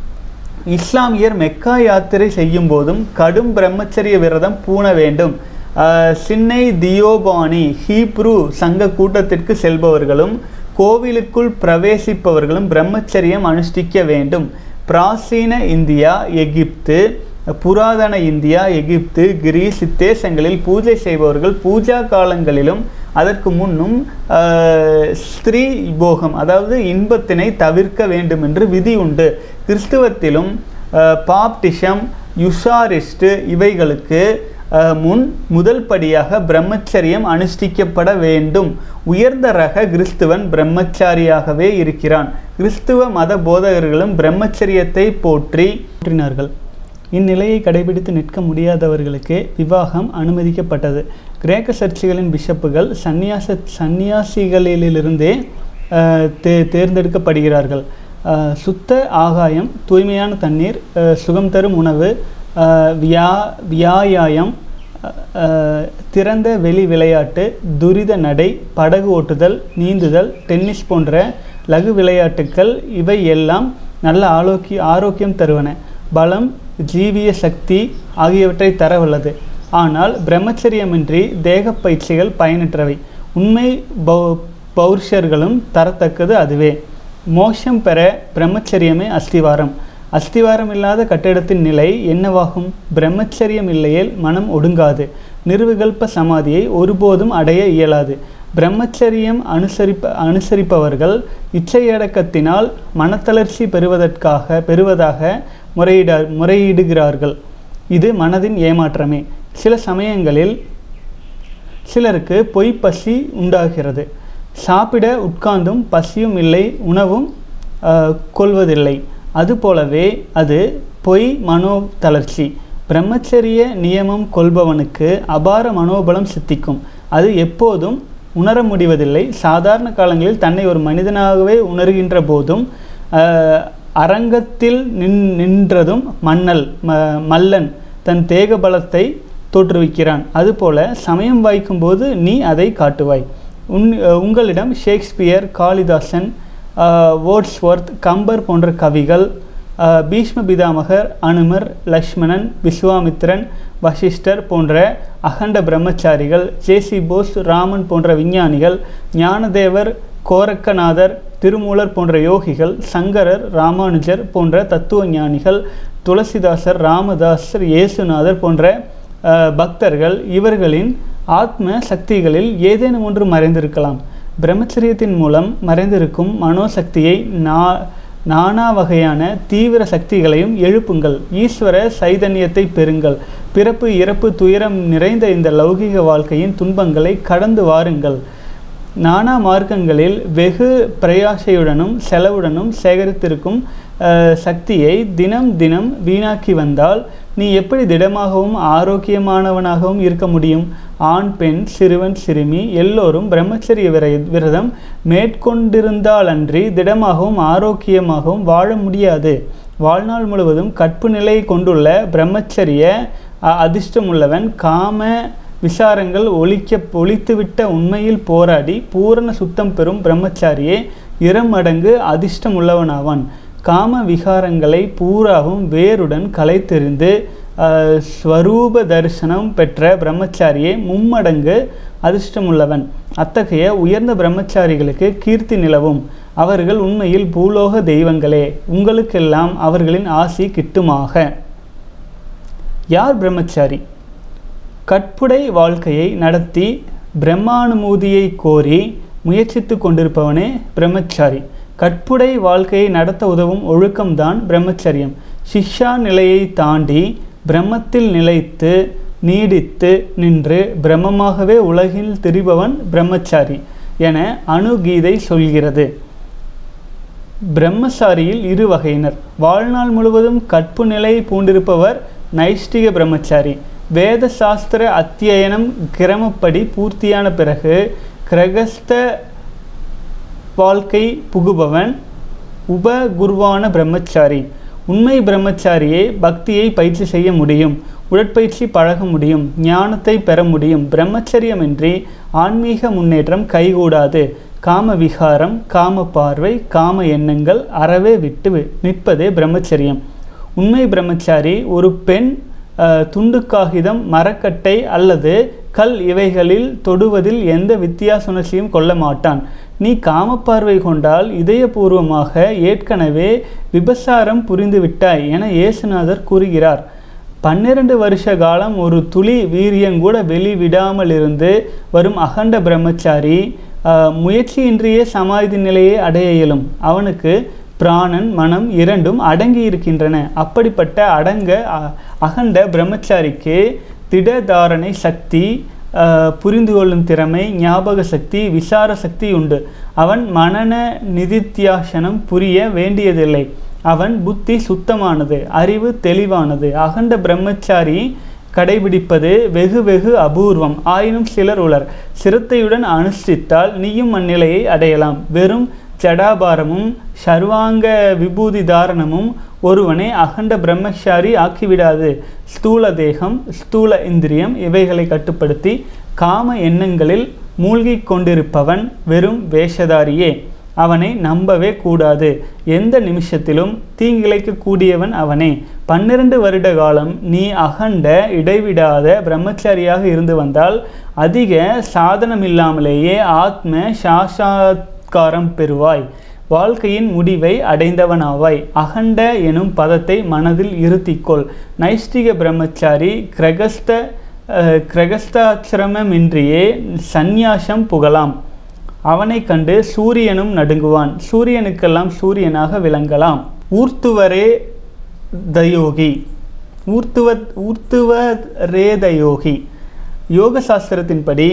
இஸ்லாமியர் மெக்கா யாத்திரை செய்யும் போதும் கடும் பிரம்மச்சரிய விரதம் பூண வேண்டும் அஹ், சின்னை தியோபானி ஹீப்ரு சங்க கூட்டத்திற்கு செல்பவர்களும் கோவிலுக்குள் பிரவேசிப்பவர்களும் பிரம்மச்சரியம் அனுஷ்டிக்க வேண்டும் பிராசீன இந்தியா எகிப்து புராதன இந்தியா எகிப்து கிரீஸ் இத்தேசங்களில் பூஜை செய்பவர்கள் பூஜா காலங்களிலும் அதற்கு முன்னும் ஆஹ், ஸ்திரீ போகம் அதாவது இன்பத்தினை தவிர்க்க வேண்டும் என்று விதி உண்டு கிறிஸ்துவத்திலும் ஆஹ், பாப்டிஷம் யுஷாரிஸ்ட் இவைகளுக்கு ஆஹ், முன் முதல் படியாக பிரம்மச்சரியம் அனுஷ்டிக்கப்பட வேண்டும் உயர்ந்த ரக கிறிஸ்துவன் பிரம்மச்சாரியாகவே இருக்கிறான் கிறிஸ்துவ மத போதகர்களும் பிரம்மச்சரியத்தை போற்றி போற்றினார்கள் இந்நிலையை கடைபிடித்து நிற்க முடியாதவர்களுக்கு விவாகம் அனுமதிக்கப்பட்டது கிரேக்க சர்ச்சுகளின் பிஷப்புகள் சந்நியாச சந்நியாசிகளிலிருந்தே அஹ், தே தேர்ந்தெடுக்கப்படுகிறார்கள் அஹ், சுத்த ஆகாயம் தூய்மையான தண்ணீர் அஹ், சுகம் தரும் உணவு அஹ், வியா வியாயாயம் அஹ், திறந்த வெளி விளையாட்டு துரித நடை படகு ஓட்டுதல் நீந்துதல் டென்னிஸ் போன்ற லகு விளையாட்டுக்கள் இவை எல்லாம் நல்ல ஆரோக்கிய ஆரோக்கியம் தருவன பலம் ஜீவிய சக்தி ஆகியவற்றை தர வல்லது ஆனால் பிரம்மச்சரியமின்றி தேக பயிற்சிகள் பயனற்றவை உண்மை பௌ பௌர்ஷர்களும் தரத்தக்கது அதுவே மோட்சம் பெற பிரம்மச்சரியமே அஸ்திவாரம் அஸ்திவாரம் இல்லாத கட்டிடத்தின் நிலை என்னவாகும் பிரம்மச்சரியம் இல்லையேல் மனம் ஒடுங்காது நிர்விகல்ப சமாதியை ஒருபோதும் அடைய இயலாது பிரம்மச்சரியம் அனுசரிப்ப அனுசரிப்பவர்கள் இச்சையடக்கத்தினால் மனத்தளர்ச்சி பெறுவதற்காக பெறுவதாக முறையிட முறையிடுகிறார்கள் இது மனதின் ஏமாற்றமே சில சமயங்களில் சிலருக்கு பொய் பசி உண்டாகிறது சாப்பிட உட்கார்ந்தும் பசியும் இல்லை உணவும் ஆஹ், கொள்வதில்லை அதுபோலவே அது பொய் மனோ தளர்ச்சி பிரம்மச்சரிய நியமம் கொள்பவனுக்கு அபார மனோபலம் சித்திக்கும் அது எப்போதும் உணர முடிவதில்லை சாதாரண காலங்களில் தன்னை ஒரு மனிதனாகவே உணர்கின்ற போதும் ஆஹ், அரங்கத்தில் நின் நின்றதும் மன்னல் ம மல்லன் தன் தேக பலத்தை தோற்றுவிக்கிறான் அதுபோல சமயம் வாய்க்கும்போது நீ அதை காட்டுவாய் உன் உங்களிடம் ஷேக்ஸ்பியர் காளிதாசன் வேர்ட்ஸ்வொர்த் கம்பர் போன்ற கவிகள் ஆஹ், பீஷ்ம பிதாமகர் அனுமர் லக்ஷ்மணன் விஸ்வாமித்திரன் வசிஷ்டர் போன்ற அகண்ட பிரம்மச்சாரிகள் ஜேசி போஸ் ராமன் போன்ற விஞ்ஞானிகள் ஞானதேவர் கோரக்கநாதர் திருமூலர் போன்ற யோகிகள் சங்கரர் ராமானுஜர் போன்ற தத்துவ ஞானிகள் துளசிதாசர் ராமதாசர் இயேசுநாதர் போன்ற அஹ், பக்தர்கள் இவர்களின் ஆத்ம சக்திகளில் ஏதேனும் ஒன்று மறைந்திருக்கலாம் பிரம்மச்சரியத்தின் மூலம் மறைந்திருக்கும் மனோசக்தியை நா நானா வகையான தீவிர சக்திகளையும் எழுப்புங்கள் ஈஸ்வர சைதன்யத்தை பெறுங்கள் பிறப்பு இறப்பு துயரம் நிறைந்த இந்த லௌகிக வாழ்க்கையின் துன்பங்களை கடந்து வாருங்கள் நானா மார்க்கங்களில் வெகு பிரயாசையுடனும் செலவுடனும் சேகரித்திருக்கும் அஹ், சக்தியை தினம் தினம் வீணாக்கி வந்தால் நீ எப்படி திடமாகவும் ஆரோக்கியமானவனாகவும் இருக்க முடியும் ஆண் பெண் சிறுவன் சிறுமி எல்லோரும் பிரம்மச்சரிய விர விரதம் மேற்கொண்டிருந்தாலன்றி திடமாகவும் ஆரோக்கியமாகவும் வாழ முடியாது வாழ்நாள் முழுவதும் கற்பு நிலை கொண்டுள்ள பிரம்மச்சரிய அ- அதிர்ஷ்டமுள்ளவன் காம விசாரங்கள் ஒழிக்க ஒழித்துவிட்ட உண்மையில் போராடி பூரண சுத்தம் பெறும் பிரம்மச்சாரியே இரமடங்கு அதிர்ஷ்டம் உள்ளவனாவான் காம விகாரங்களை பூராவும் வேருடன் கலைத்தெறிந்து அஹ், ஸ்வரூப தரிசனம் பெற்ற பிரம்மச்சாரியே மும்மடங்கு அதிர்ஷ்டமுள்ளவன் அத்தகைய உயர்ந்த பிரம்மச்சாரிகளுக்கு கீர்த்தி நிலவும் அவர்கள் உண்மையில் பூலோக தெய்வங்களே உங்களுக்கெல்லாம் அவர்களின் ஆசி கிட்டுமாக யார் பிரம்மச்சாரி கற்புடை வாழ்க்கையை நடத்தி பிரம்மானுமூதியை கோரி முயற்சித்து கொண்டிருப்பவனே பிரம்மச்சாரி கற்புடை வாழ்க்கையை நடத்த உதவும் ஒழுக்கம்தான் பிரம்மச்சரியம் சிஷ்யா நிலையை தாண்டி பிரம்மத்தில் நிலைத்து நீடித்து நின்று பிரம்மமாகவே உலகில் திரிபவன் பிரம்மச்சாரி என அணுகீதை சொல்கிறது பிரம்மசாரியில் இரு வகையினர் வாழ்நாள் முழுவதும் கற்பு நிலை பூண்டிருப்பவர் நைஷ்டிக பிரம்மச்சாரி வேத சாஸ்திர அத்தியனம் கிரமப்படி பூர்த்தியான பிறகு கிரகஸ்த வாழ்க்கை புகுபவன் உபகுருவான பிரம்மச்சாரி உண்மை பிரம்மச்சாரியே பக்தியை பயிற்சி செய்ய முடியும் உடற்பயிற்சி பழக முடியும் ஞானத்தை பெற முடியும் பிரம்மச்சரியமின்றி ஆன்மீக முன்னேற்றம் கைகூடாது காம விகாரம் காம பார்வை காம எண்ணங்கள் அறவே விட்டு வி- நிற்பதே பிரம்மச்சரியம் உண்மை பிரம்மச்சாரி ஒரு பெண் அஹ், துண்டு காகிதம் மரக்கட்டை அல்லது கல் இவைகளில் தொடுவதில் எந்த வித்தியாசுணர்ச்சியும் கொள்ள மாட்டான் நீ காமப்பார்வை கொண்டால் இதயபூர்வமாக ஏற்கனவே விபசாரம் புரிந்துவிட்டாய் என இயேசுநாதர் கூறுகிறார் பன்னிரண்டு வருஷ காலம் ஒரு துளி வீரியங்கூட வெளிவிடாமல் இருந்து வரும் அகண்ட பிரம்மச்சாரி ஆஹ், முயற்சியின்றியே சமாதி நிலையை அடைய இயலும் அவனுக்கு பிராணன் மனம் இரண்டும் அடங்கி இருக்கின்றன அப்படிப்பட்ட அடங்க அ- அகண்ட பிரம்மச்சாரிக்கு திடதாரணை சக்தி ஆஹ், புரிந்து கொள்ளும் திறமை ஞாபக சக்தி விசார சக்தி உண்டு அவன் மனன நிதித்தியாசனம் புரிய வேண்டியதில்லை அவன் புத்தி சுத்தமானது அறிவு தெளிவானது அகண்ட பிரம்மச்சாரி கடைபிடிப்பது வெகு வெகு அபூர்வம் ஆயினும் சிலர் உளர் சிரத்தையுடன் அனுஷ்டித்தால் நீயும் அந்நிலையை அடையலாம் வெறும் ஜடாபாரமும் சர்வாங்க விபூதி தாரணமும் ஒருவனை அகண்ட பிரம்மச்சாரி ஆக்கிவிடாது ஸ்தூல தேகம் ஸ்தூல இந்திரியம் இவைகளை கட்டுப்படுத்தி காம எண்ணங்களில் மூழ்கிக் கொண்டிருப்பவன் வெறும் வேஷதாரியே அவனை நம்பவே கூடாது எந்த நிமிஷத்திலும் தீங்கிழைக்க கூடியவன் அவனே பன்னிரண்டு வருட காலம் நீ அகண்ட இடைவிடாத பிரம்மச்சாரியாக இருந்து வந்தால் அதிக சாதனமில்லாமலேயே ஆத்ம சாஷாத்காரம் பெறுவாய் வாழ்க்கையின் முடிவை அடைந்தவனாவாய் அகண்ட எனும் பதத்தை மனதில் இருத்திக்கொள் நைஷ்டிக பிரம்மச்சாரி கிரகஸ்த அஹ், கிரகஸ்தாசிரமமின்றியே சந்நியாசம் புகலாம் அவனை கண்டு சூரியனும் நடுங்குவான் சூரியனுக்கெல்லாம் சூரியனாக விளங்கலாம் ஊர்த்துவரே தயோகி ஊர்த்துவ ஊர்த்துவ ரேதயோகி யோக சாஸ்திரத்தின்படி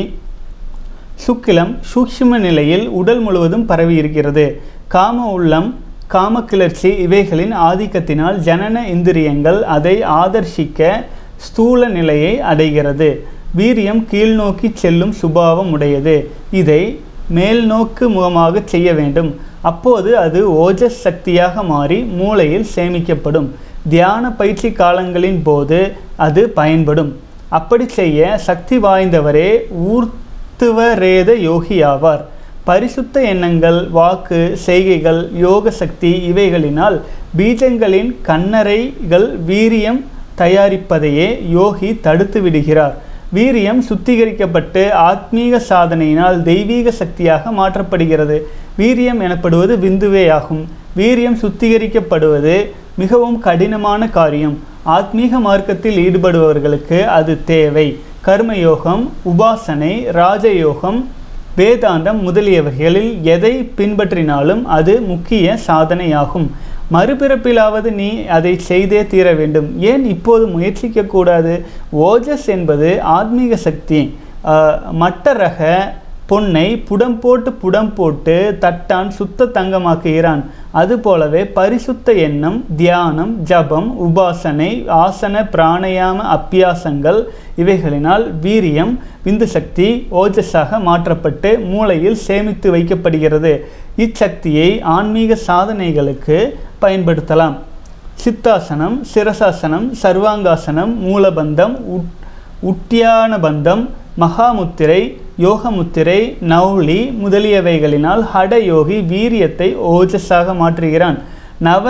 சுக்கிலம் சூக்ஷ்ம நிலையில் உடல் முழுவதும் பரவி இருக்கிறது காம உள்ளம் காம கிளர்ச்சி இவைகளின் ஆதிக்கத்தினால் ஜனன இந்திரியங்கள் அதை ஆதர்ஷிக்க ஸ்தூல நிலையை அடைகிறது வீரியம் கீழ்நோக்கி செல்லும் சுபாவம் உடையது இதை மேல்நோக்கு முகமாக செய்ய வேண்டும் அப்போது அது ஓஜஸ் சக்தியாக மாறி மூளையில் சேமிக்கப்படும் தியான பயிற்சி காலங்களின் போது அது பயன்படும் அப்படி செய்ய சக்தி வாய்ந்தவரே ஊர்த்துவரேத யோகியாவார் பரிசுத்த எண்ணங்கள் வாக்கு செய்கைகள் யோக சக்தி இவைகளினால் பீஜங்களின் கண்ணறைகள் வீரியம் தயாரிப்பதையே யோகி தடுத்து விடுகிறார் வீரியம் சுத்திகரிக்கப்பட்டு ஆத்மீக சாதனையினால் தெய்வீக சக்தியாக மாற்றப்படுகிறது வீரியம் எனப்படுவது விந்துவேயாகும் வீரியம் சுத்திகரிக்கப்படுவது மிகவும் கடினமான காரியம் ஆத்மீக மார்க்கத்தில் ஈடுபடுபவர்களுக்கு அது தேவை கர்மயோகம் உபாசனை ராஜயோகம் வேதாந்தம் முதலியவைகளில் எதை பின்பற்றினாலும் அது முக்கிய சாதனையாகும் மறுபிறப்பிலாவது நீ அதை செய்தே தீர வேண்டும் ஏன் இப்போது முயற்சிக்க கூடாது ஓஜஸ் என்பது ஆத்மீக சக்தி ஆஹ், மட்ட ரக பொன்னை புடம் போட்டு புடம் போட்டு தட்டான் சுத்த தங்கமாக்குகிறான் அதுபோலவே பரிசுத்த எண்ணம் தியானம் ஜபம் உபாசனை ஆசன பிராணயாம அப்பியாசங்கள் இவைகளினால் வீரியம் விந்து சக்தி ஓஜஸாக மாற்றப்பட்டு மூளையில் சேமித்து வைக்கப்படுகிறது இச்சக்தியை ஆன்மீக சாதனைகளுக்கு பயன்படுத்தலாம் சித்தாசனம் சிரசாசனம் சர்வாங்காசனம் மூலபந்தம் உட் உட்டியான பந்தம் மகாமுத்திரை யோகமுத்திரை நௌலி முதலியவைகளினால் ஹடயோகி வீரியத்தை ஓஜஸாக மாற்றுகிறான் நவ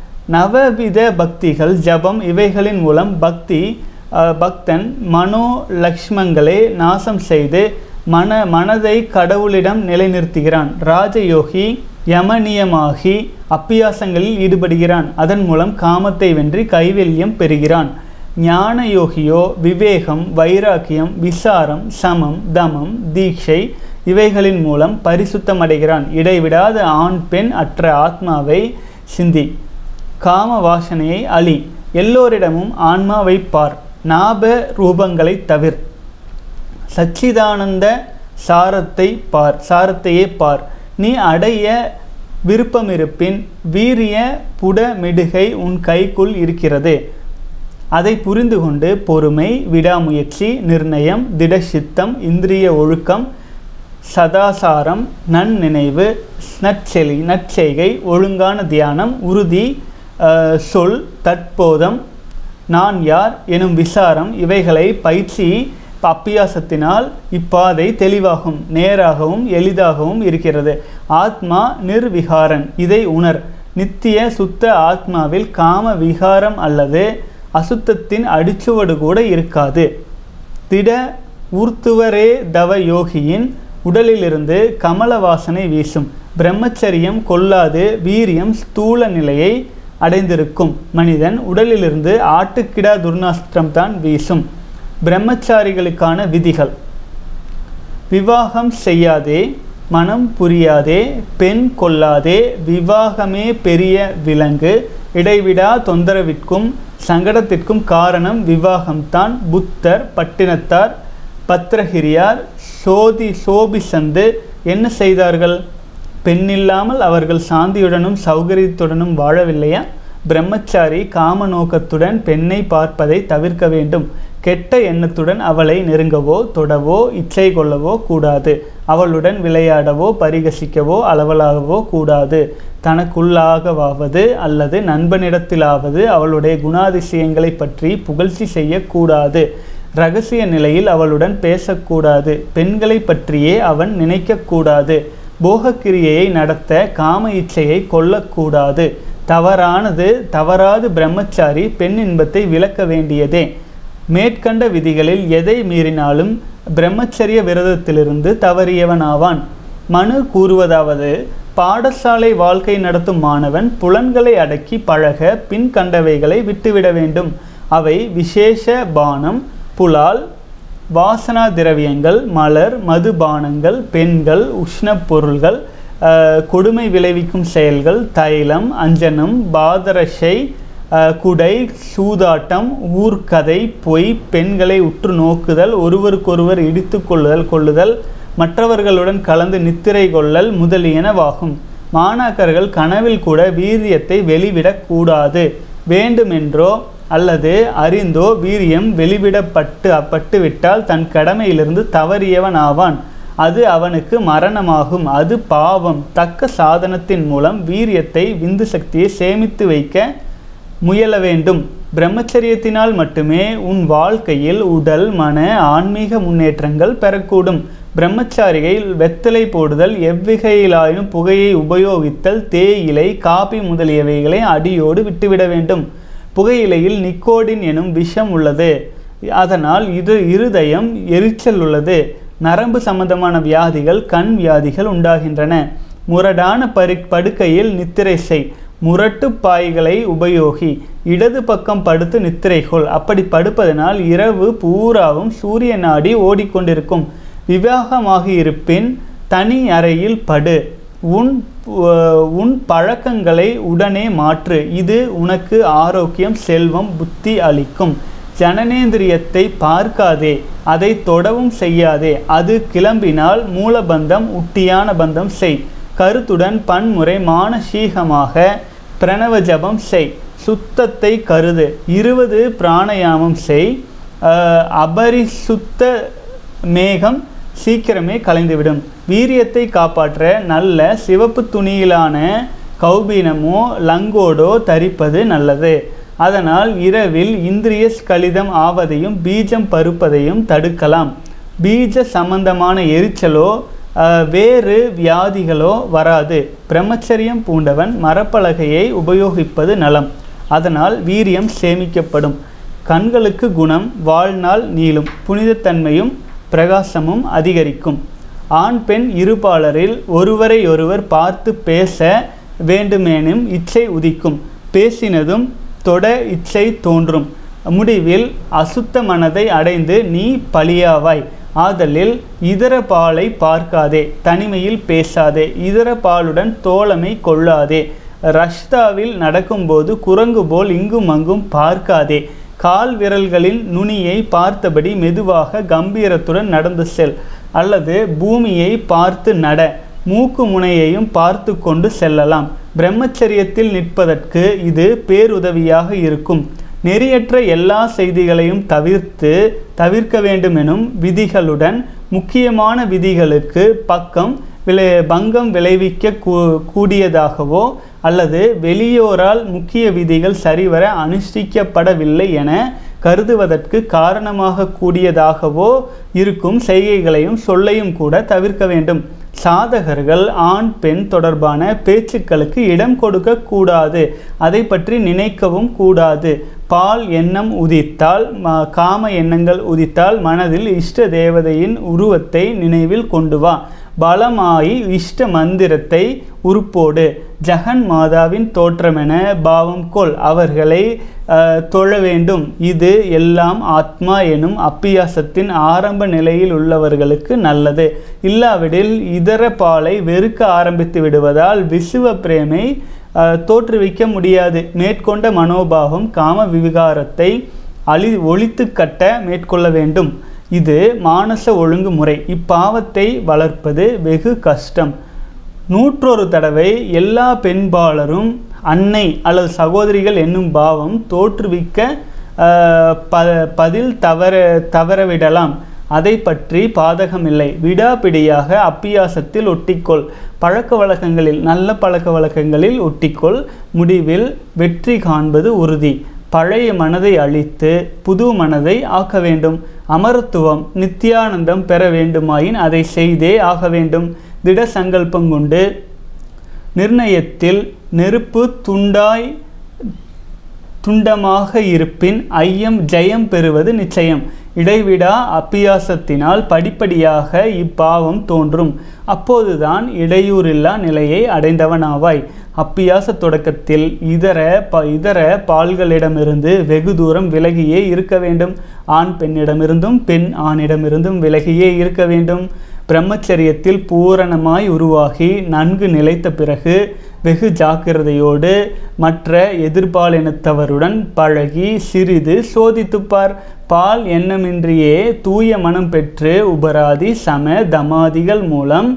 நவவித பக்திகள் ஜபம் இவைகளின் மூலம் பக்தி அஹ், பக்தன் மனோ லக்ஷ்மங்களை நாசம் செய்து மன மனதை கடவுளிடம் நிலைநிறுத்துகிறான் ராஜயோகி யமனியமாகி அப்பியாசங்களில் ஈடுபடுகிறான் அதன் மூலம் காமத்தை வென்றி கைவல்யம் பெறுகிறான் ஞான யோகியோ விவேகம் வைராக்கியம் விசாரம் சமம் தமம் தீட்சை இவைகளின் மூலம் பரிசுத்தம் அடைகிறான் இடைவிடாத ஆண் பெண் அற்ற ஆத்மாவை சிந்தி காம வாசனையை அழி எல்லோரிடமும் ஆன்மாவை பார் நாப ரூபங்களை தவிர் சச்சிதானந்த சாரத்தை பார் சாரத்தையே பார் நீ அடைய விருப்பமிருப்பின் வீரிய புடமிடுகை உன் கைக்குள் இருக்கிறது அதை புரிந்து கொண்டு பொறுமை விடாமுயற்சி நிர்ணயம் திடசித்தம் இந்திரிய ஒழுக்கம் சதாசாரம் நன்னினைவு நற்செலி நற்செய்கை ஒழுங்கான தியானம் உறுதி அஹ், சொல் தற்போதம் நான் யார் எனும் விசாரம் இவைகளை பயிற்சி அப்பியாசத்தினால் இப்பாதை தெளிவாகும் நேராகவும் எளிதாகவும் இருக்கிறது ஆத்மா நிர்விகாரன் இதை உணர் நித்திய சுத்த ஆத்மாவில் காம விகாரம் அல்லது அசுத்தத்தின் அடிச்சுவடு கூட இருக்காது திட ஊர்த்துவரே தவ யோகியின் உடலிலிருந்து கமல வாசனை வீசும் பிரம்மச்சரியம் கொல்லாது வீரியம் ஸ்தூல நிலையை அடைந்திருக்கும் மனிதன் உடலிலிருந்து ஆட்டுக்கிடா துர்நாஸ்திரம் தான் வீசும் பிரம்மச்சாரிகளுக்கான விதிகள் விவாகம் செய்யாதே மனம் புரியாதே பெண் கொள்ளாதே விவாகமே பெரிய விலங்கு இடைவிடா தொந்தரவிற்கும் சங்கடத்திற்கும் காரணம் விவாகம்தான் புத்தர் பட்டினத்தார் பத்ரகிரியார் சோதி சோபிசந்து என்ன செய்தார்கள் பெண்ணில்லாமல் அவர்கள் சாந்தியுடனும் சௌகரியத்துடனும் வாழவில்லையா பிரம்மச்சாரி காம நோக்கத்துடன் பெண்ணை பார்ப்பதை தவிர்க்க வேண்டும் கெட்ட எண்ணத்துடன் அவளை நெருங்கவோ தொடவோ இச்சை கொள்ளவோ கூடாது அவளுடன் விளையாடவோ பரிகசிக்கவோ அளவலாகவோ கூடாது தனக்குள்ளாகவாவது அல்லது நண்பனிடத்திலாவது அவளுடைய குணாதிசயங்களை பற்றி புகழ்ச்சி செய்யக்கூடாது ரகசிய நிலையில் அவளுடன் பேசக்கூடாது பெண்களை பற்றியே அவன் நினைக்கக்கூடாது போகக்கிரியையை நடத்த காம இச்சையை கொள்ளக்கூடாது தவறானது தவறாது பிரம்மச்சாரி பெண் இன்பத்தை விளக்க வேண்டியதே மேற்கண்ட விதிகளில் எதை மீறினாலும் பிரம்மச்சரிய விரதத்திலிருந்து தவறியவனாவான் மனு கூறுவதாவது பாடசாலை வாழ்க்கை நடத்தும் மாணவன் புலன்களை அடக்கி பழக பின் கண்டவைகளை விட்டுவிட வேண்டும் அவை விசேஷ பானம் புலால் வாசனா திரவியங்கள் மலர் மதுபானங்கள் பெண்கள் உஷ்ணப் பொருள்கள் அஹ், கொடுமை விளைவிக்கும் செயல்கள் தைலம் அஞ்சனம் பாதரசை அஹ், குடை சூதாட்டம் ஊர்க்கதை பொய் பெண்களை உற்று நோக்குதல் ஒருவருக்கொருவர் இடித்து கொள்ளுதல் கொள்ளுதல் மற்றவர்களுடன் கலந்து நித்திரை கொள்ளல் முதலியனவாகும் மாணாக்கர்கள் கனவில் கூட வீரியத்தை வெளிவிடக் கூடாது வேண்டுமென்றோ அல்லது அறிந்தோ வீரியம் வெளிவிடப்பட்டு அப்பட்டு விட்டால் தன் கடமையிலிருந்து தவறியவன் ஆவான் அது அவனுக்கு மரணமாகும் அது பாவம் தக்க சாதனத்தின் மூலம் வீரியத்தை விந்து சக்தியை சேமித்து வைக்க முயல வேண்டும் பிரம்மச்சரியத்தினால் மட்டுமே உன் வாழ்க்கையில் உடல் மன ஆன்மீக முன்னேற்றங்கள் பெறக்கூடும் பிரம்மச்சாரிகள் வெத்தலை போடுதல் எவ்விகையிலாயினும் புகையை உபயோகித்தல் தேயிலை காபி முதலியவைகளை அடியோடு விட்டுவிட வேண்டும் புகையிலையில் நிக்கோடின் எனும் விஷம் உள்ளது அதனால் இது இருதயம் எரிச்சல் உள்ளது நரம்பு சம்பந்தமான வியாதிகள் கண் வியாதிகள் உண்டாகின்றன முரடான பரு படுக்கையில் நித்திரை செய் முரட்டு பாய்களை உபயோகி இடது பக்கம் படுத்து நித்திரை கொள் அப்படி படுப்பதனால் இரவு பூராவும் சூரிய நாடி ஓடிக்கொண்டிருக்கும் விவாகமாகி இருப்பின் தனி அறையில் படு உன் அஹ், உன் பழக்கங்களை உடனே மாற்று இது உனக்கு ஆரோக்கியம் செல்வம் புத்தி அளிக்கும் ஜனனேந்திரியத்தை பார்க்காதே அதை தொடவும் செய்யாதே அது கிளம்பினால் மூலபந்தம் உட்டியான பந்தம் செய் கருத்துடன் பன்முறை மானசீகமாக பிரணவ ஜபம் செய் சுத்தத்தை கருது இருபது பிராணயாமம் செய் அஹ், அபரிசுத்த மேகம் சீக்கிரமே கலைந்துவிடும் வீரியத்தை காப்பாற்ற நல்ல சிவப்பு துணியிலான கௌபீனமோ லங்கோடோ தரிப்பது நல்லது அதனால் இரவில் இந்திரிய ஸ்கலிதம் ஆவதையும் பீஜம் பருப்பதையும் தடுக்கலாம் பீஜ சம்பந்தமான எரிச்சலோ அஹ், வேறு வியாதிகளோ வராது பிரம்மச்சரியம் பூண்டவன் மரப்பலகையை உபயோகிப்பது நலம் அதனால் வீரியம் சேமிக்கப்படும் கண்களுக்கு குணம் வாழ்நாள் நீளும் புனிதத்தன்மையும் பிரகாசமும் அதிகரிக்கும் ஆண் பெண் இருபாலரில் ஒருவரையொருவர் பார்த்து பேச வேண்டுமேனும் இச்சை உதிக்கும் பேசினதும் தொட இச்சை தோன்றும் முடிவில் அசுத்த மனதை அடைந்து நீ பலியாவாய் ஆதலில் இதர பாலை பார்க்காதே தனிமையில் பேசாதே இதர பாலுடன் தோழமை கொள்ளாதே ரஷ்தாவில் நடக்கும்போது குரங்கு போல் இங்கும் அங்கும் பார்க்காதே கால் விரல்களின் நுனியை பார்த்தபடி மெதுவாக கம்பீரத்துடன் நடந்து செல் அல்லது பூமியை பார்த்து நட மூக்கு முனையையும் பார்த்து கொண்டு செல்லலாம் பிரம்மச்சரியத்தில் நிற்பதற்கு இது பேருதவியாக இருக்கும் நெறியற்ற எல்லா செய்திகளையும் தவிர்த்து தவிர்க்க வேண்டுமெனும் விதிகளுடன் முக்கியமான விதிகளுக்கு பக்கம் விளை பங்கம் விளைவிக்க கூ கூடியதாகவோ அல்லது வெளியோரால் முக்கிய விதிகள் சரிவர அனுஷ்டிக்கப்படவில்லை என கருதுவதற்கு காரணமாக கூடியதாகவோ இருக்கும் செய்கைகளையும் சொல்லையும் கூட தவிர்க்க வேண்டும் சாதகர்கள் ஆண் பெண் தொடர்பான பேச்சுக்களுக்கு இடம் கொடுக்க கூடாது அதை பற்றி நினைக்கவும் கூடாது பால் எண்ணம் உதித்தால் ம- காம எண்ணங்கள் உதித்தால் மனதில் இஷ்ட தேவதையின் உருவத்தை நினைவில் கொண்டு வா பலமாயி இஷ்ட மந்திரத்தை உருப்போடு ஜெகன் மாதாவின் தோற்றமென பாவம் கொள் அவர்களை அஹ், தொழ வேண்டும் இது எல்லாம் ஆத்மா எனும் அப்பியாசத்தின் ஆரம்ப நிலையில் உள்ளவர்களுக்கு நல்லது இல்லாவிடில் இதர பாலை வெறுக்க ஆரம்பித்து விடுவதால் விசுவ பிரேமை அஹ், தோற்றுவிக்க முடியாது மேற்கொண்ட மனோபாவம் காம விகாரத்தை அழி ஒழித்து கட்ட மேற்கொள்ள வேண்டும் இது மானச ஒழுங்குமுறை இப்பாவத்தை வளர்ப்பது வெகு கஷ்டம் நூற்றொரு தடவை எல்லா பெண்பாளரும் அன்னை அல்லது சகோதரிகள் என்னும் பாவம் தோற்றுவிக்க ஆஹ், ப பதில் தவற தவறவிடலாம் அதை பற்றி பாதகமில்லை விடாப்பிடியாக அப்பியாசத்தில் ஒட்டிக்கொள் பழக்க வழக்கங்களில் நல்ல பழக்க வழக்கங்களில் ஒட்டிக்கொள் முடிவில் வெற்றி காண்பது உறுதி பழைய மனதை அழித்து புது மனதை ஆக்க வேண்டும் அமரத்துவம் நித்தியானந்தம் பெற வேண்டுமாயின் அதை செய்தே ஆக வேண்டும் திட சங்கல்பம் கொண்டு நிர்ணயத்தில் நெருப்பு துண்டாய் துண்டமாக இருப்பின் ஐயம் ஜெயம் பெறுவது நிச்சயம் இடைவிடா அப்பியாசத்தினால் படிப்படியாக இப்பாவம் தோன்றும் அப்போதுதான் இடையூறில்லா நிலையை அடைந்தவனாவாய் அப்பியாச தொடக்கத்தில் இதர ப இதர பால்களிடமிருந்து வெகு தூரம் விலகியே இருக்க வேண்டும் ஆண் பெண்ணிடமிருந்தும் பெண் ஆணிடமிருந்தும் விலகியே இருக்க வேண்டும் பிரம்மச்சரியத்தில் பூரணமாய் உருவாகி நன்கு நிலைத்த பிறகு வெகு ஜாக்கிரதையோடு மற்ற எதிர்பாலினத்தவருடன் பழகி சிறிது சோதித்துப்பார் பால் எண்ணமின்றியே தூய மனம் பெற்று உபராதி சம தமாதிகள் மூலம்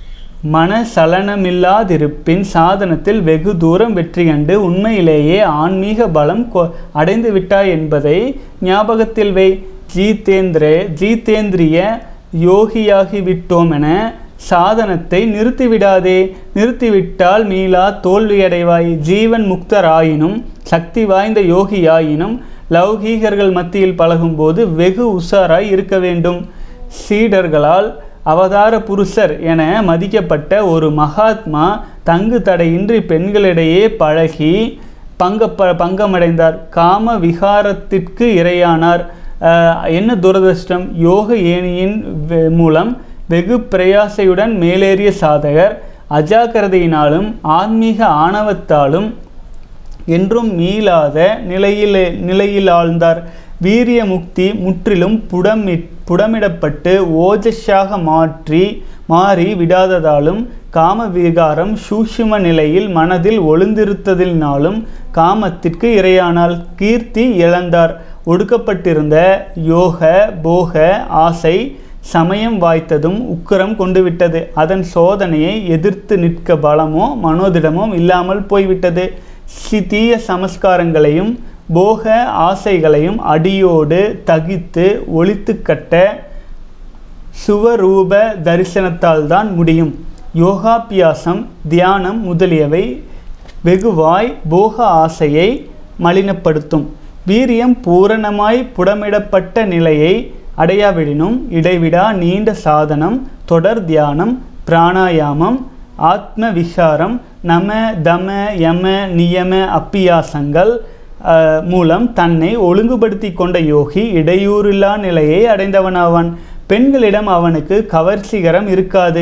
மன சலனமில்லாதிருப்பின் சாதனத்தில் வெகு தூரம் வெற்றி கண்டு உண்மையிலேயே ஆன்மீக பலம் கொ- அடைந்து விட்டாய் என்பதை ஞாபகத்தில் வை ஜீதேந்திர ஜீதேந்திரிய யோகியாகி விட்டோம் என சாதனத்தை நிறுத்திவிடாதே நிறுத்திவிட்டால் மீளா தோல்வியடைவாய் ஜீவன் முக்தராயினும் சக்தி வாய்ந்த யோகியாயினும் லௌகீகர்கள் மத்தியில் பழகும்போது வெகு உஷாராய் இருக்க வேண்டும் சீடர்களால் அவதார புருஷர் என மதிக்கப்பட்ட ஒரு மகாத்மா தங்கு தடையின்றி பெண்களிடையே பழகி பங்க ப பங்கமடைந்தார் காம விகாரத்திற்கு இரையானார் அஹ், என்ன துரதிர்ஷ்டம் யோக ஏணியின் வெ- மூலம் வெகு பிரயாசையுடன் மேலேறிய சாதகர் அஜாக்கிரதையினாலும் ஆன்மீக ஆணவத்தாலும் என்றும் மீளாத நிலையில் நிலையில் ஆழ்ந்தார் வீரிய முக்தி முற்றிலும் புடமி புடமிடப்பட்டு ஓஜஸாக மாற்றி மாறி விடாததாலும் காம விகாரம் சூஷ்ம நிலையில் மனதில் ஒளிந்திருத்ததினாலும் காமத்திற்கு இரையானால் கீர்த்தி இழந்தார் ஒடுக்கப்பட்டிருந்த யோக போக ஆசை சமயம் வாய்த்ததும் உக்கிரம் கொண்டு விட்டது அதன் சோதனையை எதிர்த்து நிற்க பலமோ மனோதிடமோ இல்லாமல் போய்விட்டது சி- தீய சமஸ்காரங்களையும் போக ஆசைகளையும் அடியோடு தகித்து ஒழித்து கட்ட சுவரூப தரிசனத்தால் தான் முடியும் யோகாபியாசம் தியானம் முதலியவை வெகுவாய் போக ஆசையை மலினப்படுத்தும் வீரியம் பூரணமாய் புடமிடப்பட்ட நிலையை அடையாவிடினும் இடைவிடா நீண்ட சாதனம் தொடர் தியானம் பிராணாயாமம் ஆத்ம விசாரம் நம தம யம நியம அப்பியாசங்கள் அஹ், மூலம் தன்னை ஒழுங்குபடுத்தி கொண்ட யோகி இடையூறில்லா நிலையை அடைந்தவனாவான் பெண்களிடம் அவனுக்கு கவர்ச்சிகரம் இருக்காது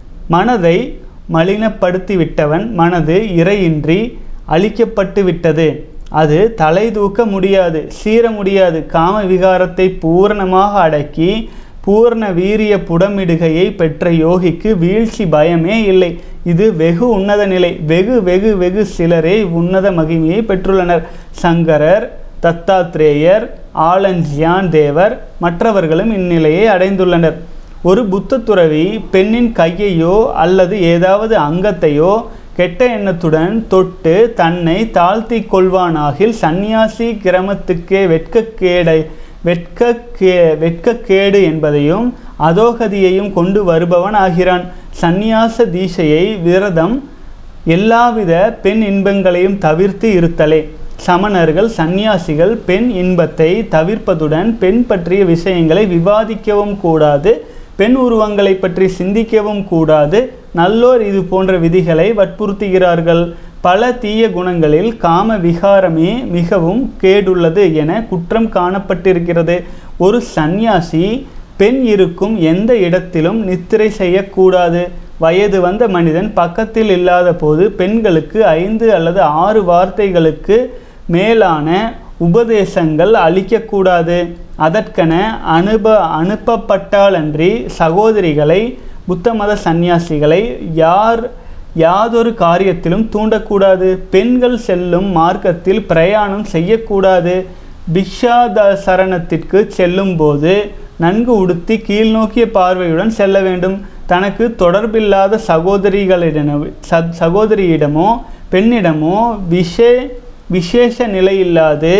மனதை மலினப்படுத்தி விட்டவன் மனது இறையின்றி அழிக்கப்பட்டு விட்டது அது தலை தூக்க முடியாது சீர முடியாது காம விகாரத்தை பூரணமாக அடக்கி பூர்ண வீரிய புடமிடுகையை பெற்ற யோகிக்கு வீழ்ச்சி பயமே இல்லை இது வெகு உன்னத நிலை வெகு வெகு வெகு சிலரே உன்னத மகிமையை பெற்றுள்ளனர் சங்கரர் தத்தாத்ரேயர் ஆலஞ்சியான் தேவர் மற்றவர்களும் இந்நிலையை அடைந்துள்ளனர் ஒரு புத்த துறவி பெண்ணின் கையையோ அல்லது ஏதாவது அங்கத்தையோ கெட்ட எண்ணத்துடன் தொட்டு தன்னை தாழ்த்தி கொள்வானாகில் சந்நியாசி கிரமத்துக்கே வெட்கக்கேடை வெட்கக்கே வெட்கக்கேடு என்பதையும் அதோகதியையும் கொண்டு வருபவன் ஆகிறான் சந்நியாச தீசையை விரதம் எல்லாவித பெண் இன்பங்களையும் தவிர்த்து இருத்தலே சமணர்கள் சந்நியாசிகள் பெண் இன்பத்தை தவிர்ப்பதுடன் பெண் பற்றிய விஷயங்களை விவாதிக்கவும் கூடாது பெண் உருவங்களை பற்றி சிந்திக்கவும் கூடாது நல்லோர் இது போன்ற விதிகளை வற்புறுத்துகிறார்கள் பல தீய குணங்களில் காம விகாரமே மிகவும் கேடுள்ளது என குற்றம் காணப்பட்டிருக்கிறது ஒரு சந்நியாசி பெண் இருக்கும் எந்த இடத்திலும் நித்திரை செய்யக்கூடாது வயது வந்த மனிதன் பக்கத்தில் இல்லாத போது பெண்களுக்கு ஐந்து அல்லது ஆறு வார்த்தைகளுக்கு மேலான உபதேசங்கள் அளிக்கக்கூடாது அதற்கென அனுப அனுப்பப்பட்டாலன்றி சகோதரிகளை புத்த மத சந்நியாசிகளை யார் யாதொரு காரியத்திலும் தூண்டக்கூடாது பெண்கள் செல்லும் மார்க்கத்தில் பிரயாணம் செய்யக்கூடாது பிக்ஷாத சரணத்திற்கு செல்லும்போது நன்கு உடுத்தி கீழ்நோக்கிய பார்வையுடன் செல்ல வேண்டும் தனக்கு தொடர்பில்லாத சகோதரிகளிடம் ச- சகோதரியிடமோ பெண்ணிடமோ விஷே விசேஷ நிலையில்லாது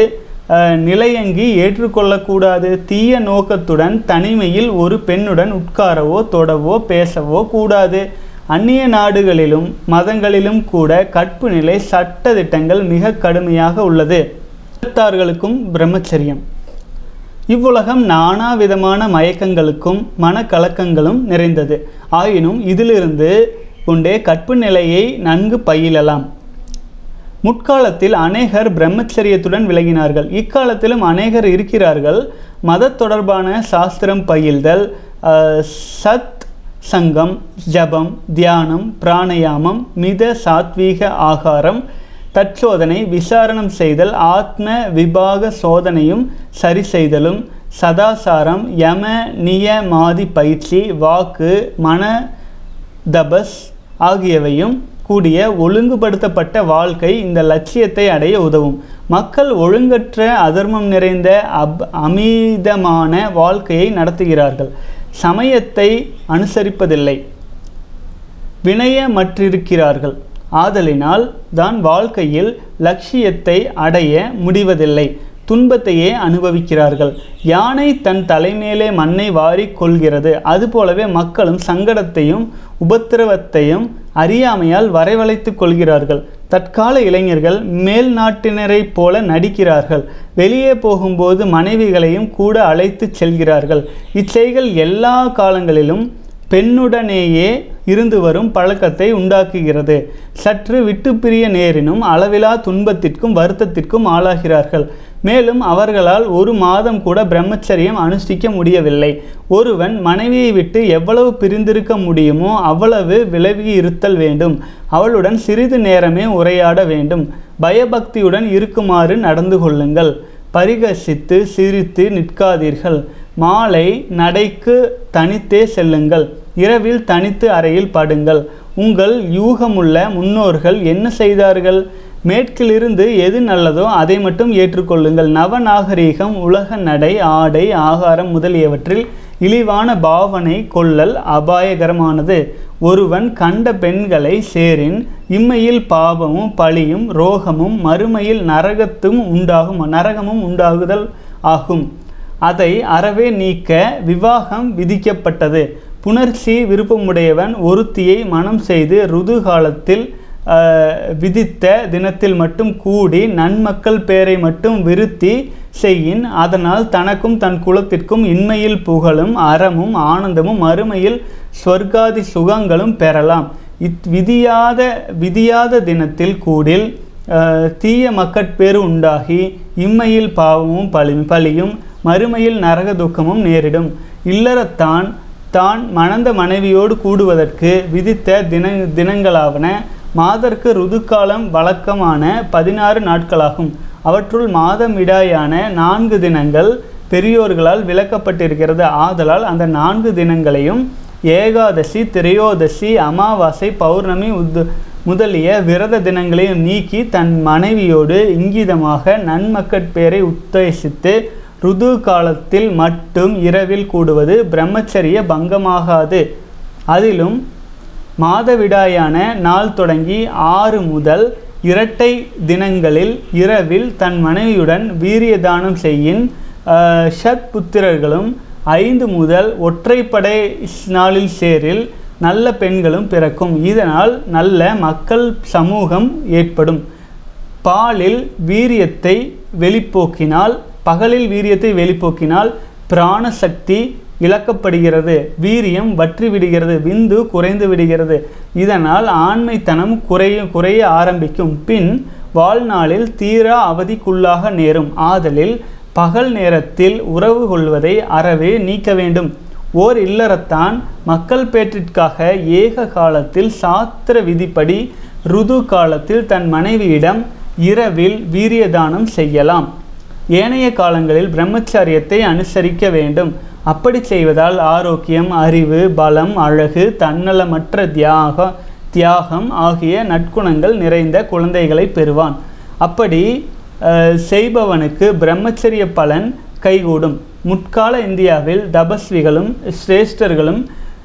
அஹ், நிலையங்கி ஏற்றுக்கொள்ளக்கூடாது தீய நோக்கத்துடன் தனிமையில் ஒரு பெண்ணுடன் உட்காரவோ தொடவோ பேசவோ கூடாது அந்நிய நாடுகளிலும் மதங்களிலும் கூட கற்பு நிலை சட்ட திட்டங்கள் மிக கடுமையாக உள்ளது எழுத்தார்களுக்கும் பிரம்மச்சரியம் இவ்வுலகம் நானா விதமான மயக்கங்களுக்கும் மனக்கலக்கங்களும் நிறைந்தது ஆயினும் இதிலிருந்து கொண்டே கற்பு நிலையை நன்கு பயிலலாம் முற்காலத்தில் அநேகர் பிரம்மச்சரியத்துடன் விளங்கினார்கள் இக்காலத்திலும் அநேகர் இருக்கிறார்கள் மத தொடர்பான சாஸ்திரம் பயில்தல் அஹ், சத் சங்கம் ஜபம் தியானம் பிராணயாமம் மித சாத்வீக ஆகாரம் தற்சோதனை விசாரணம் செய்தல் ஆத்ம விபாக சோதனையும் சரி செய்தலும் சதாசாரம் யம நியமாதி பயிற்சி வாக்கு மன தபஸ் ஆகியவையும் கூடிய ஒழுங்குபடுத்தப்பட்ட வாழ்க்கை இந்த லட்சியத்தை அடைய உதவும் மக்கள் ஒழுங்கற்ற அதர்மம் நிறைந்த அப் அமீதமான வாழ்க்கையை நடத்துகிறார்கள் சமயத்தை அனுசரிப்பதில்லை வினயமற்றிருக்கிறார்கள் ஆதலினால் தான் வாழ்க்கையில் லட்சியத்தை அடைய முடிவதில்லை துன்பத்தையே அனுபவிக்கிறார்கள் யானை தன் தலைமேலே மண்ணை வாரிக் கொள்கிறது அதுபோலவே மக்களும் சங்கடத்தையும் உபத்திரவத்தையும் அறியாமையால் வரைவளைத்துக் கொள்கிறார்கள் தற்கால இளைஞர்கள் மேல் நாட்டினரைப் போல நடிக்கிறார்கள் வெளியே போகும்போது மனைவிகளையும் கூட அழைத்துச் செல்கிறார்கள் இச்செய்கள் எல்லா காலங்களிலும் பெண்ணுடனேயே இருந்து வரும் பழக்கத்தை உண்டாக்குகிறது சற்று விட்டு பிரிய நேரினும் அளவிலா துன்பத்திற்கும் வருத்தத்திற்கும் ஆளாகிறார்கள் மேலும் அவர்களால் ஒரு மாதம் கூட பிரம்மச்சரியம் அனுஷ்டிக்க முடியவில்லை ஒருவன் மனைவியை விட்டு எவ்வளவு பிரிந்திருக்க முடியுமோ அவ்வளவு விலகி இருத்தல் வேண்டும் அவளுடன் சிறிது நேரமே உரையாட வேண்டும் பயபக்தியுடன் இருக்குமாறு நடந்து கொள்ளுங்கள் பரிகசித்து சிரித்து நிற்காதீர்கள் மாலை நடைக்கு தனித்தே செல்லுங்கள் இரவில் தனித்து அறையில் படுங்கள் உங்கள் யூகமுள்ள முன்னோர்கள் என்ன செய்தார்கள் மேற்கிலிருந்து எது நல்லதோ அதை மட்டும் ஏற்றுக்கொள்ளுங்கள் நவநாகரீகம் உலக நடை ஆடை ஆகாரம் முதலியவற்றில் இழிவான பாவனை கொள்ளல் அபாயகரமானது ஒருவன் கண்ட பெண்களை சேரின் இம்மையில் பாவமும் பழியும் ரோகமும் மறுமையில் நரகத்தும் உண்டாகும் நரகமும் உண்டாகுதல் ஆகும் அதை அறவே நீக்க விவாகம் விதிக்கப்பட்டது புணர்ச்சி விருப்பமுடையவன் ஒருத்தியை மனம் செய்து ருது காலத்தில் ஆஹ், விதித்த தினத்தில் மட்டும் கூடி நன்மக்கள் பேரை மட்டும் விருத்தி செய்யின் அதனால் தனக்கும் தன் குலத்திற்கும் இன்மையில் புகழும் அறமும் ஆனந்தமும் மறுமையில் ஸ்வர்காதி சுகங்களும் பெறலாம் இத் விதியாத விதியாத தினத்தில் கூடில் ஆஹ், தீய மக்கட்பேறு உண்டாகி இம்மையில் பாவமும் பழி பழியும் மறுமையில் நரக துக்கமும் நேரிடும் இல்லறத்தான் தான் மணந்த மனைவியோடு கூடுவதற்கு விதித்த தின தினங்களாவன மாதர்க்கு ருதுக்காலம் வழக்கமான பதினாறு நாட்களாகும் அவற்றுள் மாதமிடாயான நான்கு தினங்கள் பெரியோர்களால் விளக்கப்பட்டிருக்கிறது ஆதலால் அந்த நான்கு தினங்களையும் ஏகாதசி திரையோதசி அமாவாசை பௌர்ணமி உத் முதலிய விரத தினங்களையும் நீக்கி தன் மனைவியோடு இங்கிதமாக நன்மக்கட்பேரை உத்தேசித்து ருது காலத்தில் மட்டும் இரவில் கூடுவது பிரம்மச்சரிய பங்கமாகாது அதிலும் மாதவிடாயான நாள் தொடங்கி ஆறு முதல் இரட்டை தினங்களில் இரவில் தன் மனைவியுடன் வீரியதானம் செய்யின் ஆஹ், ஷத் புத்திரர்களும் ஐந்து முதல் ஒற்றைப்படை நாளில் சேரில் நல்ல பெண்களும் பிறக்கும் இதனால் நல்ல மக்கள் சமூகம் ஏற்படும் பாலில் வீரியத்தை வெளிப்போக்கினால் பகலில் வீரியத்தை வெளிப்போக்கினால் பிராணசக்தி இழக்கப்படுகிறது வீரியம் வற்றி விடுகிறது விந்து குறைந்து விடுகிறது இதனால் ஆண்மைத்தனம் குறைய குறைய ஆரம்பிக்கும் பின் வாழ்நாளில் தீரா அவதிக்குள்ளாக நேரும் ஆதலில் பகல் நேரத்தில் உறவு கொள்வதை அறவே நீக்க வேண்டும் ஓர் இல்லறத்தான் மக்கள் பேற்றிற்காக ஏக காலத்தில் சாத்திர விதிப்படி ருது காலத்தில் தன் மனைவியிடம் இரவில் வீரியதானம் செய்யலாம் ஏனைய காலங்களில் பிரம்மச்சரியத்தை அனுசரிக்க வேண்டும் அப்படி செய்வதால் ஆரோக்கியம் அறிவு பலம் அழகு தன்னலமற்ற தியாக தியாகம் ஆகிய நற்குணங்கள் நிறைந்த குழந்தைகளை பெறுவான் அப்படி அஹ், செய்பவனுக்கு பிரம்மச்சரிய பலன் கைகூடும் முற்கால இந்தியாவில் தபஸ்விகளும் சிரேஷ்டர்களும்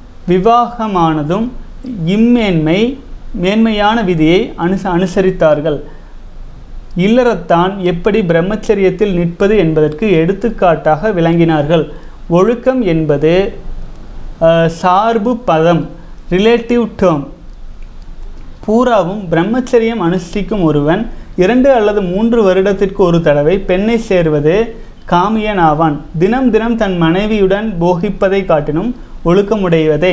விவாகமானதும் இம்மேன்மை மேன்மையான விதியை அனுச அனுசரித்தார்கள் இல்லறத்தான் எப்படி பிரம்மச்சரியத்தில் நிற்பது என்பதற்கு எடுத்துக்காட்டாக விளங்கினார்கள் ஒழுக்கம் என்பது அஹ், சார்பு பதம் ரிலேட்டிவ் டேர்ம் பூராவும் பிரம்மச்சரியம் அனுஷ்டிக்கும் ஒருவன் இரண்டு அல்லது மூன்று வருடத்திற்கு ஒரு தடவை பெண்ணை சேர்வது காமியன் ஆவான் தினம் தினம் தன் மனைவியுடன் போகிப்பதை காட்டினும் ஒழுக்கமுடையதே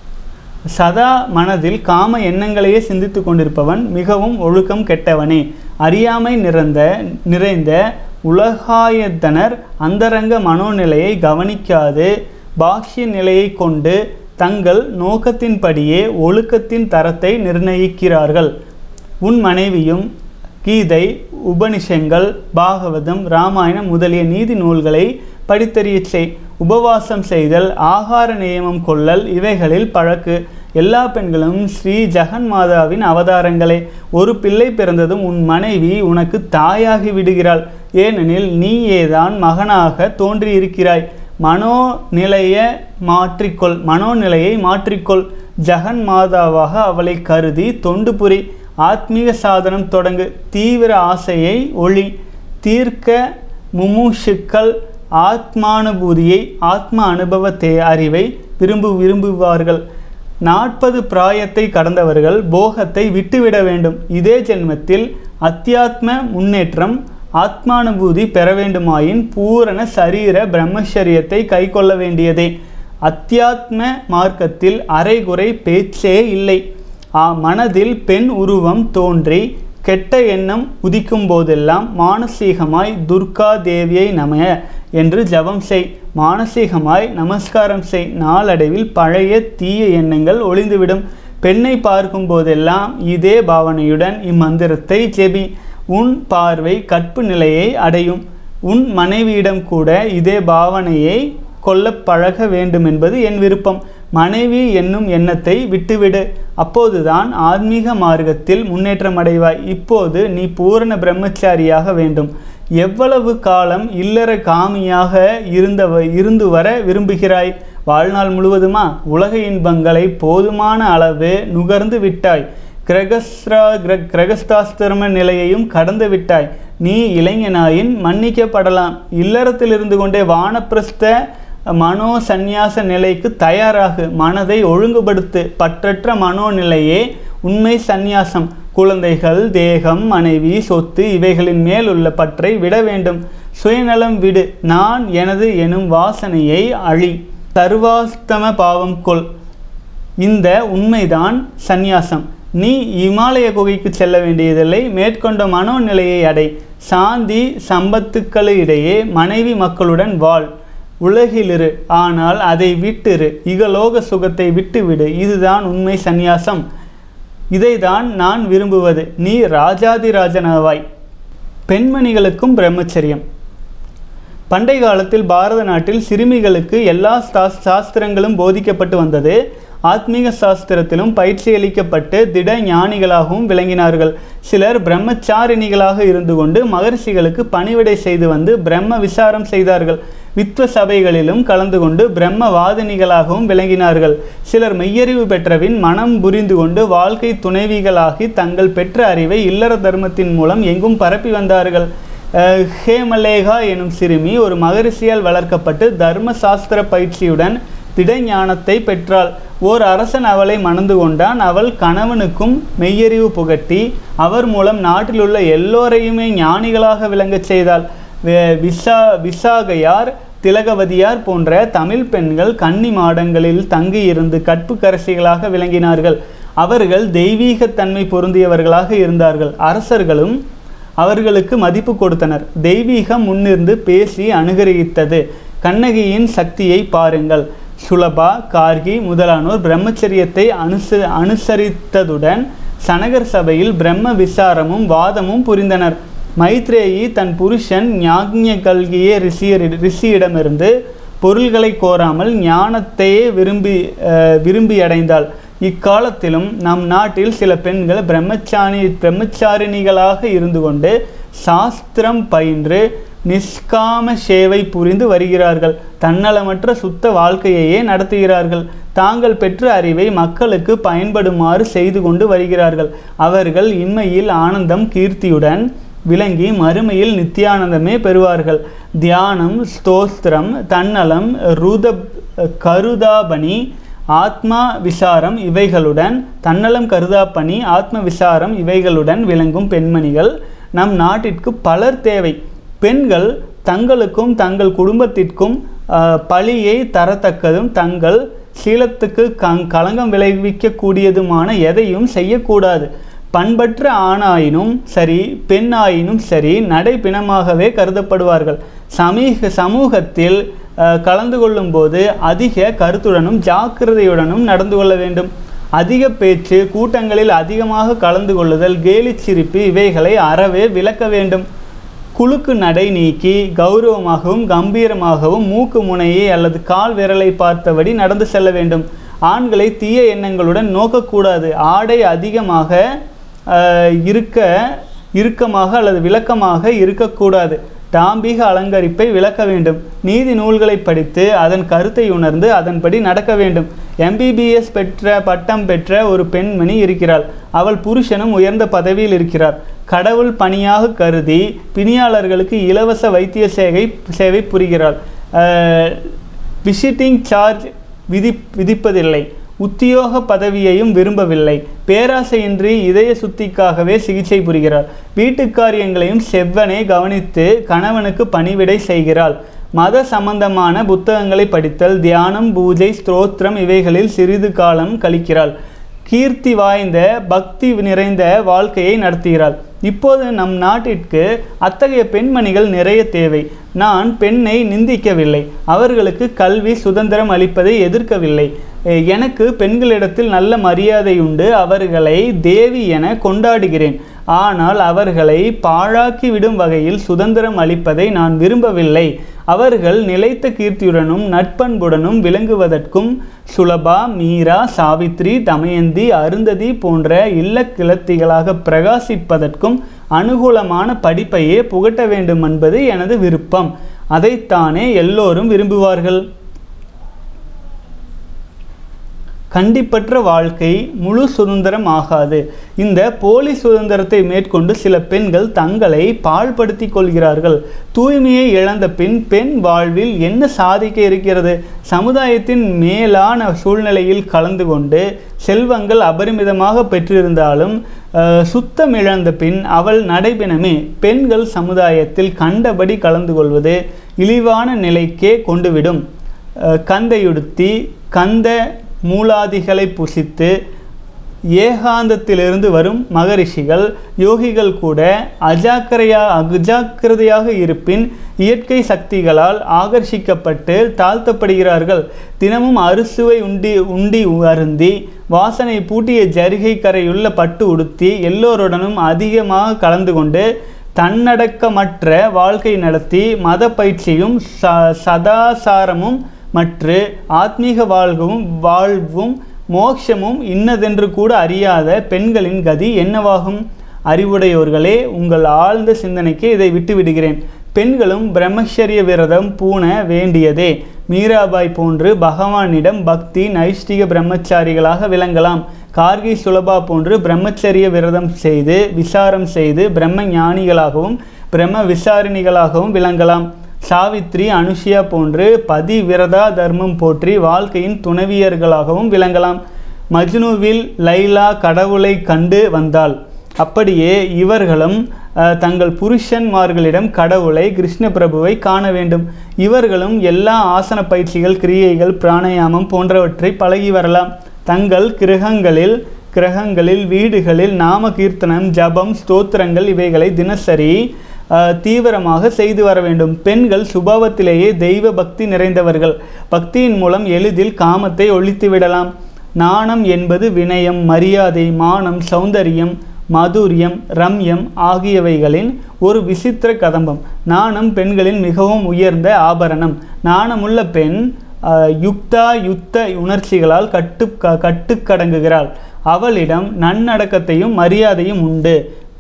சதா மனதில் காம எண்ணங்களையே சிந்தித்து கொண்டிருப்பவன் மிகவும் ஒழுக்கம் கெட்டவனே அறியாமை நிறைந்த நிறைந்த உலகாயத்தனர் அந்தரங்க மனோநிலையை கவனிக்காது பாக்ய நிலையை கொண்டு தங்கள் நோக்கத்தின்படியே ஒழுக்கத்தின் தரத்தை நிர்ணயிக்கிறார்கள் உன் மனைவியும் கீதை உபனிஷங்கள் பாகவதம் ராமாயணம் முதலிய நீதி நூல்களை படித்தறியச் செய் உபவாசம் செய்தல் ஆகார நியமம் கொள்ளல் இவைகளில் பழக்கு எல்லா பெண்களும் ஸ்ரீ ஜெகன் மாதாவின் அவதாரங்களே ஒரு பிள்ளை பிறந்ததும் உன் மனைவி உனக்கு தாயாகி விடுகிறாள் ஏனெனில் நீயேதான் மகனாக தோன்றியிருக்கிறாய் மனோநிலைய மாற்றிக்கொள் மனோநிலையை மாற்றிக்கொள் ஜெகன் மாதாவாக அவளை கருதி தொண்டு புரி ஆத்மீக சாதனம் தொடங்கு தீவிர ஆசையை ஒளி தீர்க்க முமுஷுக்கள் ஆத்மானுபூதியை ஆத்ம அனுபவத்தை அறிவை விரும்பு விரும்புவார்கள் நாற்பது பிராயத்தை கடந்தவர்கள் போகத்தை விட்டுவிட வேண்டும் இதே ஜென்மத்தில் அத்தியாத்ம முன்னேற்றம் ஆத்மானுபூதி பெற வேண்டுமாயின் பூரண சரீர பிரம்மச்சரியத்தை கைக்கொள்ள வேண்டியதே அத்தியாத்ம மார்க்கத்தில் அரைகுறை பேச்சே இல்லை ஆ மனதில் பெண் உருவம் தோன்றி கெட்ட எண்ணம் உதிக்கும் போதெல்லாம் மானசீகமாய் துர்கா தேவியை நமய என்று ஜபம் செய் மானசீகமாய் நமஸ்காரம் செய் நாளடைவில் பழைய தீய எண்ணங்கள் ஒளிந்துவிடும் பெண்ணை பார்க்கும் போதெல்லாம் இதே பாவனையுடன் இம்மந்திரத்தை ஜெபி உன் பார்வை கற்பு நிலையை அடையும் உன் மனைவியிடம் கூட இதே பாவனையை கொள்ள பழக வேண்டும் என்பது என் விருப்பம் மனைவி என்னும் எண்ணத்தை விட்டுவிடு அப்போதுதான் ஆன்மீக மார்க்கத்தில் முன்னேற்றம் அடைவாய் இப்போது நீ பூரண பிரம்மச்சாரியாக வேண்டும் எவ்வளவு காலம் இல்லற காமியாக இருந்தவ இருந்து வர விரும்புகிறாய் வாழ்நாள் முழுவதுமா உலக இன்பங்களை போதுமான அளவு நுகர்ந்து விட்டாய் கிரகஸ்ரா கிர கிரகஸ்தாஸ்திரம நிலையையும் கடந்து விட்டாய் நீ இளைஞனாயின் மன்னிக்கப்படலாம் இல்லறத்தில் இருந்து கொண்டே வானப்பிரஸ்த மனோ சந்நியாச நிலைக்கு தயாராகு மனதை ஒழுங்குபடுத்து பற்றற்ற மனோநிலையே உண்மை சந்நியாசம் குழந்தைகள் தேகம் மனைவி சொத்து இவைகளின் மேல் உள்ள பற்றை விட வேண்டும் சுயநலம் விடு நான் எனது எனும் வாசனையை அழி சர்வாஸ்தம பாவம் கொள் இந்த உண்மைதான் சந்நியாசம் நீ இமாலய குகைக்கு செல்ல வேண்டியதில்லை மேற்கொண்ட மனோநிலையை அடை சாந்தி சம்பத்துக்களிடையே மனைவி மக்களுடன் வாழ் உலகிலிரு ஆனால் அதை விட்டிரு இகலோக சுகத்தை விட்டுவிடு இதுதான் உண்மை சந்நியாசம் இதைதான் நான் விரும்புவது நீ ராஜாதிராஜனாவாய் பெண்மணிகளுக்கும் பிரம்மச்சரியம் பண்டை காலத்தில் பாரத நாட்டில் சிறுமிகளுக்கு எல்லா சாஸ்- சாஸ்திரங்களும் போதிக்கப்பட்டு வந்தது ஆத்மீக சாஸ்திரத்திலும் பயிற்சி அளிக்கப்பட்டு திட ஞானிகளாகவும் விளங்கினார்கள் சிலர் பிரம்மச்சாரிணிகளாக இருந்து கொண்டு மகர்ஷிகளுக்கு பணிவிடை செய்து வந்து பிரம்ம விசாரம் செய்தார்கள் வித்வ சபைகளிலும் கலந்து கொண்டு பிரம்ம வாதினிகளாகவும் விளங்கினார்கள் சிலர் மெய்யறிவு பெற்றபின் மனம் புரிந்து கொண்டு வாழ்க்கை துணைவிகளாகி தங்கள் பெற்ற அறிவை இல்லற தர்மத்தின் மூலம் எங்கும் பரப்பி வந்தார்கள் அஹ், ஹேமலேகா எனும் சிறுமி ஒரு மகரிஷியால் வளர்க்கப்பட்டு தர்ம சாஸ்திர பயிற்சியுடன் திட ஞானத்தை பெற்றாள் ஓர் அரசன் அவளை மணந்து கொண்டான் அவள் கணவனுக்கும் மெய்யறிவு புகட்டி அவர் மூலம் நாட்டிலுள்ள எல்லோரையுமே ஞானிகளாக விளங்கச் செய்தாள் வே- விசா விசாகையார் திலகவதியார் போன்ற தமிழ் பெண்கள் கன்னி மாடங்களில் தங்கியிருந்து கற்புக்கரசிகளாக விளங்கினார்கள் அவர்கள் தெய்வீகத்தன்மை பொருந்தியவர்களாக இருந்தார்கள் அரசர்களும் அவர்களுக்கு மதிப்பு கொடுத்தனர் தெய்வீகம் முன்னிருந்து பேசி அனுகரித்தது கண்ணகியின் சக்தியை பாருங்கள் சுலபா கார்கி முதலானோர் பிரம்மச்சரியத்தை அனுச அனுசரித்ததுடன் சனகர் சபையில் பிரம்ம விசாரமும் வாதமும் புரிந்தனர் மைத்ரேயி தன் புருஷன் ஞாக்ஞகல்கிய ரிஷியரி ரிஷியிடமிருந்து பொருள்களை கோராமல் ஞானத்தையே விரும்பி அஹ், விரும்பி அடைந்தாள் இக்காலத்திலும் நம் நாட்டில் சில பெண்கள் பிரம்மச்சாரி பிரம்மச்சாரிணிகளாக இருந்து கொண்டு சாஸ்திரம் பயின்று நிஷ்காம சேவை புரிந்து வருகிறார்கள் தன்னலமற்ற சுத்த வாழ்க்கையையே நடத்துகிறார்கள் தாங்கள் பெற்ற அறிவை மக்களுக்கு பயன்படுமாறு செய்து கொண்டு வருகிறார்கள் அவர்கள் இம்மையில் ஆனந்தம் கீர்த்தியுடன் விளங்கி மறுமையில் நித்தியானந்தமே பெறுவார்கள் தியானம் ஸ்தோஸ்திரம் தன்னலம் ருத கருதாபணி ஆத்மா விசாரம் இவைகளுடன் தன்னலம் கருதாப்பணி ஆத்ம விசாரம் இவைகளுடன் விளங்கும் பெண்மணிகள் நம் நாட்டிற்கு பலர் தேவை பெண்கள் தங்களுக்கும் தங்கள் குடும்பத்திற்கும் ஆஹ், பழியை தரத்தக்கதும் தங்கள் சீலத்துக்கு கங் களங்கம் விளைவிக்கக்கூடியதுமான எதையும் செய்யக்கூடாது பண்பற்ற ஆணாயினும் சரி பெண்ணாயினும் சரி நடைப்பிணமாகவே கருதப்படுவார்கள் சமீக சமூகத்தில் அஹ், கலந்து கொள்ளும்போது அதிக கருத்துடனும் ஜாக்கிரதையுடனும் நடந்து கொள்ள வேண்டும் அதிக பேச்சு கூட்டங்களில் அதிகமாக கலந்து கொள்ளுதல் கேலி சிரிப்பு இவைகளை அறவே விளக்க வேண்டும் குலுக்கு நடை நீக்கி கௌரவமாகவும் கம்பீரமாகவும் மூக்கு முனையை அல்லது கால் விரலை பார்த்தபடி நடந்து செல்ல வேண்டும் ஆண்களை தீய எண்ணங்களுடன் நோக்கக்கூடாது ஆடை அதிகமாக ஆஹ், இருக்க இறுக்கமாக அல்லது விளக்கமாக இருக்கக்கூடாது தாம்பீக அலங்கரிப்பை விளக்க வேண்டும் நீதி நூல்களை படித்து அதன் கருத்தை உணர்ந்து அதன்படி நடக்க வேண்டும் எம்பிபிஎஸ் பெற்ற பட்டம் பெற்ற ஒரு பெண்மணி இருக்கிறாள் அவள் புருஷனும் உயர்ந்த பதவியில் இருக்கிறார் கடவுள் பணியாக கருதி பிணியாளர்களுக்கு இலவச வைத்திய சேவை சேவை புரிகிறாள் விசிட்டிங் சார்ஜ் விதி விதிப்பதில்லை உத்தியோக பதவியையும் விரும்பவில்லை பேராசையின்றி இதய சுத்திக்காகவே சிகிச்சை புரிகிறார் வீட்டுக் காரியங்களையும் செவ்வனே கவனித்து கணவனுக்கு பணிவிடை செய்கிறாள் மத சம்பந்தமான புத்தகங்களை படித்தல் தியானம் பூஜை ஸ்தோத்திரம் இவைகளில் சிறிது காலம் கழிக்கிறாள் கீர்த்தி வாய்ந்த பக்தி நிறைந்த வாழ்க்கையை நடத்துகிறாள் இப்போது நம் நாட்டிற்கு அத்தகைய பெண்மணிகள் நிறைய தேவை நான் பெண்ணை நிந்திக்கவில்லை அவர்களுக்கு கல்வி சுதந்திரம் அளிப்பதை எதிர்க்கவில்லை எ- எனக்கு பெண்களிடத்தில் நல்ல மரியாதை உண்டு அவர்களை தேவி என கொண்டாடுகிறேன் ஆனால் அவர்களை பாழாக்கி விடும் வகையில் சுதந்திரம் அளிப்பதை நான் விரும்பவில்லை அவர்கள் நிலைத்த கீர்த்தியுடனும் நட்பண்புடனும் விளங்குவதற்கும் சுலபா மீரா சாவித்ரி தமயந்தி அருந்ததி போன்ற இல்லக்கிழத்திகளாக பிரகாசிப்பதற்கும் அனுகூலமான படிப்பையே புகட்ட வேண்டும் என்பது எனது விருப்பம் அதைத்தானே எல்லோரும் விரும்புவார்கள் கண்டிப்பற்ற வாழ்க்கை முழு சுதந்திரம் ஆகாது இந்த போலி சுதந்திரத்தை மேற்கொண்டு சில பெண்கள் தங்களை பாழ்படுத்திக் கொள்கிறார்கள் தூய்மையை இழந்த பின் பெண் வாழ்வில் என்ன சாதிக்க இருக்கிறது சமுதாயத்தின் மேலான சூழ்நிலையில் கலந்து கொண்டு செல்வங்கள் அபரிமிதமாக பெற்றிருந்தாலும் அஹ், சுத்தம் இழந்த பின் அவள் நடைபெணமே பெண்கள் சமுதாயத்தில் கண்டபடி கலந்து கொள்வது இழிவான நிலைக்கே கொண்டுவிடும் அஹ், கந்தையுடுத்தி கந்த மூலாதிகளை புசித்து ஏகாந்தத்திலிருந்து வரும் மகரிஷிகள் யோகிகள் கூட அஜாக்கிரையா அஜாக்கிரதையாக இருப்பின் இயற்கை சக்திகளால் ஆகர்ஷிக்கப்பட்டு தாழ்த்தப்படுகிறார்கள் தினமும் அறுசுவை உண்டி உண்டி அருந்தி வாசனை பூட்டிய ஜரிகை கரையுள்ள பட்டு உடுத்தி எல்லோருடனும் அதிகமாக கலந்து கொண்டு தன்னடக்கமற்ற வாழ்க்கை நடத்தி மத பயிற்சியும் ச சதாசாரமும் மற்ற ஆத்மீக வாழ்வும் வாழ்வும் மோட்சமும் இன்னதென்று கூட அறியாத பெண்களின் கதி என்னவாகும் அறிவுடையோர்களே உங்கள் ஆழ்ந்த சிந்தனைக்கு இதை விட்டுவிடுகிறேன் பெண்களும் பிரம்மச்சரிய விரதம் பூண வேண்டியதே மீராபாய் போன்று பகவானிடம் பக்தி நைஷ்டிக பிரம்மச்சாரிகளாக விளங்கலாம் கார்கி சுலபா போன்று பிரம்மச்சரிய விரதம் செய்து விசாரம் செய்து பிரம்ம ஞானிகளாகவும் பிரம்ம விசாரணிகளாகவும் விளங்கலாம் சாவித்ரி அனுஷியா போன்று பதி விரதா தர்மம் போற்றி வாழ்க்கையின் துணைவியர்களாகவும் விளங்கலாம் மஜ்னுவில் லைலா கடவுளை கண்டு வந்தாள் அப்படியே இவர்களும் அஹ், தங்கள் புருஷன்மார்களிடம் கடவுளை கிருஷ்ண பிரபுவை காண வேண்டும் இவர்களும் எல்லா ஆசன பயிற்சிகள் கிரியைகள் பிராணாயாமம் போன்றவற்றை பழகி வரலாம் தங்கள் கிரகங்களில் கிரகங்களில் வீடுகளில் நாம கீர்த்தனம் ஜபம் ஸ்தோத்திரங்கள் இவைகளை தினசரி அஹ், தீவிரமாக செய்து வர வேண்டும் பெண்கள் சுபாவத்திலேயே தெய்வ பக்தி நிறைந்தவர்கள் பக்தியின் மூலம் எளிதில் காமத்தை ஒழித்து விடலாம் நாணம் என்பது வினயம் மரியாதை மானம் சௌந்தரியம் மாதுரியம் ரம்யம் ஆகியவைகளின் ஒரு விசித்திர கதம்பம் நாணம் பெண்களின் மிகவும் உயர்ந்த ஆபரணம் நாணமுள்ள பெண் அஹ், யுக்தா யுத்த உணர்ச்சிகளால் கட்டு க- கட்டுக்கடங்குகிறாள் அவளிடம் நன்னடக்கத்தையும் மரியாதையும் உண்டு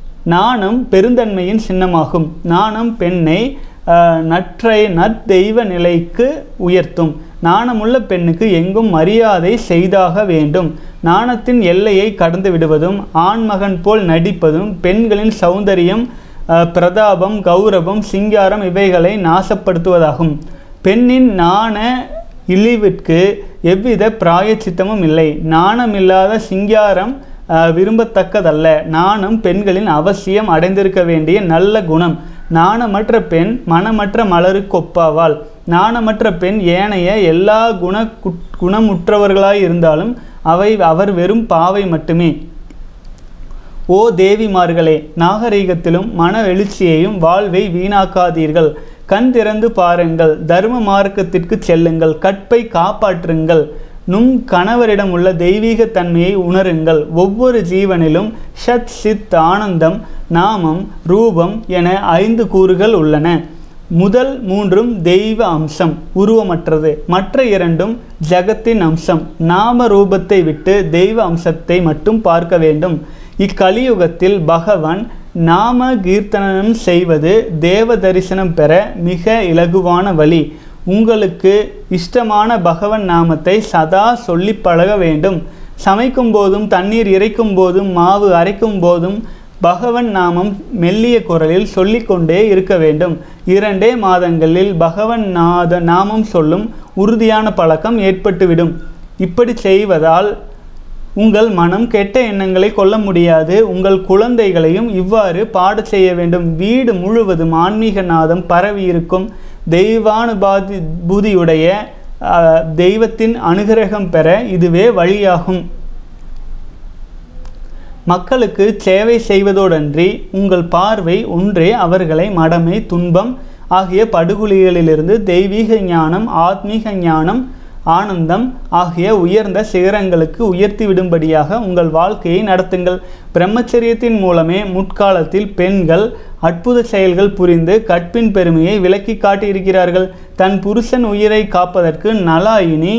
நாணம் பெருந்தன்மையின் சின்னமாகும் நாணம் பெண்ணை அஹ், நற்றை நற்தெய்வ நிலைக்கு உயர்த்தும் நாணமுள்ள பெண்ணுக்கு எங்கும் மரியாதை செய்தாக வேண்டும் நாணத்தின் எல்லையை கடந்து விடுவதும் ஆண்மகன் போல் நடிப்பதும் பெண்களின் சௌந்தரியம் அஹ், பிரதாபம் கௌரவம் சிங்காரம் இவைகளை நாசப்படுத்துவதாகும் பெண்ணின் நாண இழிவிற்கு எவ்வித பிராயச்சித்தமும் இல்லை நாணமில்லாத சிங்காரம் அஹ், விரும்பத்தக்கதல்ல நாணம் பெண்களின் அவசியம் அடைந்திருக்க வேண்டிய நல்ல குணம் நாணமற்ற பெண் மனமற்ற மலருக்கு ஒப்பாவாள் நாணமற்ற பெண் ஏனைய எல்லா குண குட்- குணமுற்றவர்களாய் இருந்தாலும் அவை அவர் வெறும் பாவை மட்டுமே ஓ தேவிமார்களே நாகரீகத்திலும் மன எழுச்சியையும் வாழ்வை வீணாக்காதீர்கள் கண் திறந்து பாருங்கள் தர்ம மார்க்கத்திற்கு செல்லுங்கள் கற்பை காப்பாற்றுங்கள் நும் கணவரிடம் உள்ள தெய்வீக தன்மையை உணருங்கள் ஒவ்வொரு ஜீவனிலும் ஷத் சித் ஆனந்தம் நாமம் ரூபம் என ஐந்து கூறுகள் உள்ளன முதல் மூன்றும் தெய்வ அம்சம் உருவமற்றது மற்ற இரண்டும் ஜகத்தின் அம்சம் நாம ரூபத்தை விட்டு தெய்வ அம்சத்தை மட்டும் பார்க்க வேண்டும் இக்கலியுகத்தில் பகவான் நாம கீர்த்தனம் செய்வது தேவ தரிசனம் பெற மிக இலகுவான வழி உங்களுக்கு இஷ்டமான பகவன் நாமத்தை சதா சொல்லி பழக வேண்டும் சமைக்கும் போதும் தண்ணீர் இறைக்கும் போதும் மாவு அரைக்கும் போதும் பகவன் நாமம் மெல்லிய குரலில் சொல்லிக்கொண்டே இருக்க வேண்டும் இரண்டே மாதங்களில் பகவன் நாத நாமம் சொல்லும் உறுதியான பழக்கம் ஏற்பட்டுவிடும் இப்படி செய்வதால் உங்கள் மனம் கெட்ட எண்ணங்களை கொள்ள முடியாது உங்கள் குழந்தைகளையும் இவ்வாறு பாடச் செய்ய வேண்டும் வீடு முழுவதும் ஆன்மீக நாதம் பரவி இருக்கும் தெய்வானுபாதி பூதியுடைய அஹ், தெய்வத்தின் அனுகிரகம் பெற இதுவே வழியாகும் மக்களுக்கு சேவை செய்வதோடன்றி உங்கள் பார்வை ஒன்றே அவர்களை மடமை துன்பம் ஆகிய படுகொலிகளிலிருந்து தெய்வீக ஞானம் ஆத்மீக ஞானம் ஆனந்தம் ஆகிய உயர்ந்த சிகரங்களுக்கு உயர்த்திவிடும்படியாக உங்கள் வாழ்க்கையை நடத்துங்கள் பிரம்மச்சரியத்தின் மூலமே முற்காலத்தில் பெண்கள் அற்புத செயல்கள் புரிந்து கற்பின் பெருமையை விளக்கி காட்டியிருக்கிறார்கள் தன் புருஷன் உயிரை காப்பதற்கு நலாயினி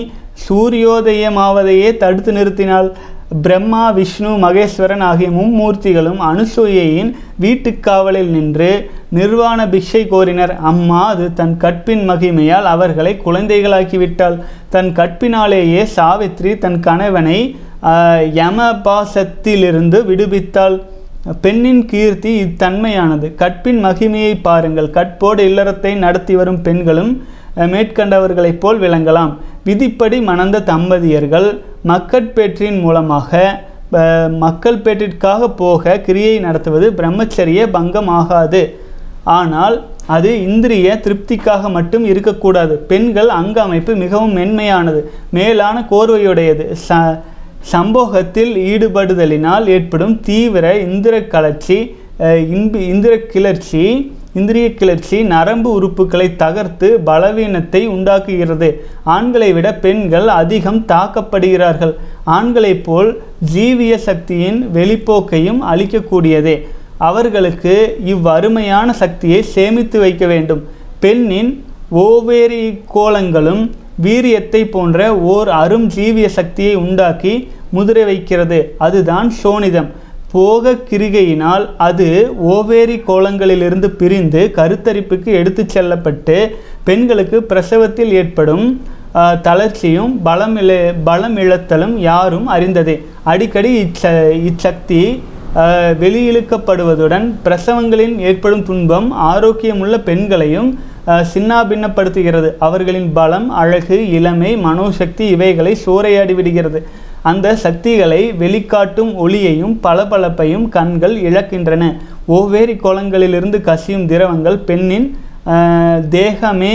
சூரியோதயமாவதையே தடுத்து நிறுத்தினாள் பிரம்மா விஷ்ணு மகேஸ்வரன் ஆகிய மும்மூர்த்திகளும் அனுசூயையின் வீட்டுக்காவலில் நின்று நிர்வாண பிக்ஷை கோரினர் அம்மா அது தன் கற்பின் மகிமையால் அவர்களை குழந்தைகளாக்கிவிட்டாள் தன் கற்பினாலேயே சாவித்ரி தன் கணவனை ஆஹ், யமபாசத்திலிருந்து விடுவித்தாள் பெண்ணின் கீர்த்தி இத்தன்மையானது கற்பின் மகிமையை பாருங்கள் கற்போடு இல்லறத்தை நடத்தி வரும் பெண்களும் அஹ், மேற்கண்டவர்களைப் போல் விளங்கலாம் விதிப்படி மணந்த தம்பதியர்கள் மக்கட்பேற்றின் மூலமாக அஹ், மக்கள் பேற்றிற்காக போக கிரியை நடத்துவது பிரம்மச்சரிய பங்கம் ஆகாது ஆனால் அது இந்திரிய திருப்திக்காக மட்டும் இருக்கக்கூடாது பெண்கள் அங்க அமைப்பு மிகவும் மென்மையானது மேலான கோர்வையுடையது ச சம்போகத்தில் ஈடுபடுதலினால் ஏற்படும் தீவிர இந்திர கலர்ச்சி அஹ், இன்பி இந்திர கிளர்ச்சி இந்திரிய கிளர்ச்சி நரம்பு உறுப்புகளை தகர்த்து பலவீனத்தை உண்டாக்குகிறது ஆண்களை விட பெண்கள் அதிகம் தாக்கப்படுகிறார்கள் ஆண்களைப் போல் ஜீவிய சக்தியின் வெளிப்போக்கையும் அளிக்கக்கூடியதே அவர்களுக்கு இவ்வருமையான சக்தியை சேமித்து வைக்க வேண்டும் பெண்ணின் ஓவேரி கோலங்களும் வீரியத்தை போன்ற ஓர் அரும் ஜீவிய சக்தியை உண்டாக்கி முதிரை வைக்கிறது அதுதான் சோனிதம் போக கிரிகையினால் அது ஓவேரி கோலங்களிலிருந்து பிரிந்து கருத்தரிப்புக்கு எடுத்துச் செல்லப்பட்டு பெண்களுக்கு பிரசவத்தில் ஏற்படும் ஆஹ், தளர்ச்சியும் பலம் இழ பலம் இழத்தலும் யாரும் அறிந்ததே அடிக்கடி இச்ச இச்சக்தி ஆஹ், வெளியிழுக்கப்படுவதுடன் பிரசவங்களில் ஏற்படும் துன்பம் ஆரோக்கியமுள்ள பெண்களையும் ஆஹ், சின்னாபின்னப்படுத்துகிறது அவர்களின் பலம் அழகு இளமை மனோசக்தி இவைகளை சூறையாடி விடுகிறது அந்த சக்திகளை வெளிக்காட்டும் ஒளியையும் பளபளப்பையும் கண்கள் இழக்கின்றன ஓவேரி கோலங்களிலிருந்து கசியும் திரவங்கள் பெண்ணின் ஆஹ், தேகமே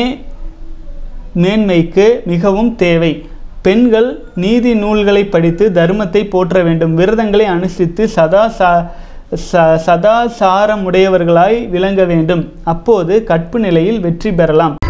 மேன்மைக்கு மிகவும் தேவை பெண்கள் நீதி நூல்களை படித்து தர்மத்தை போற்ற வேண்டும் விரதங்களை அனுஷ்டித்து சதா சா ச- சதாசாரமுடையவர்களாய் விளங்க வேண்டும் அப்போது கற்பு நிலையில் வெற்றி பெறலாம்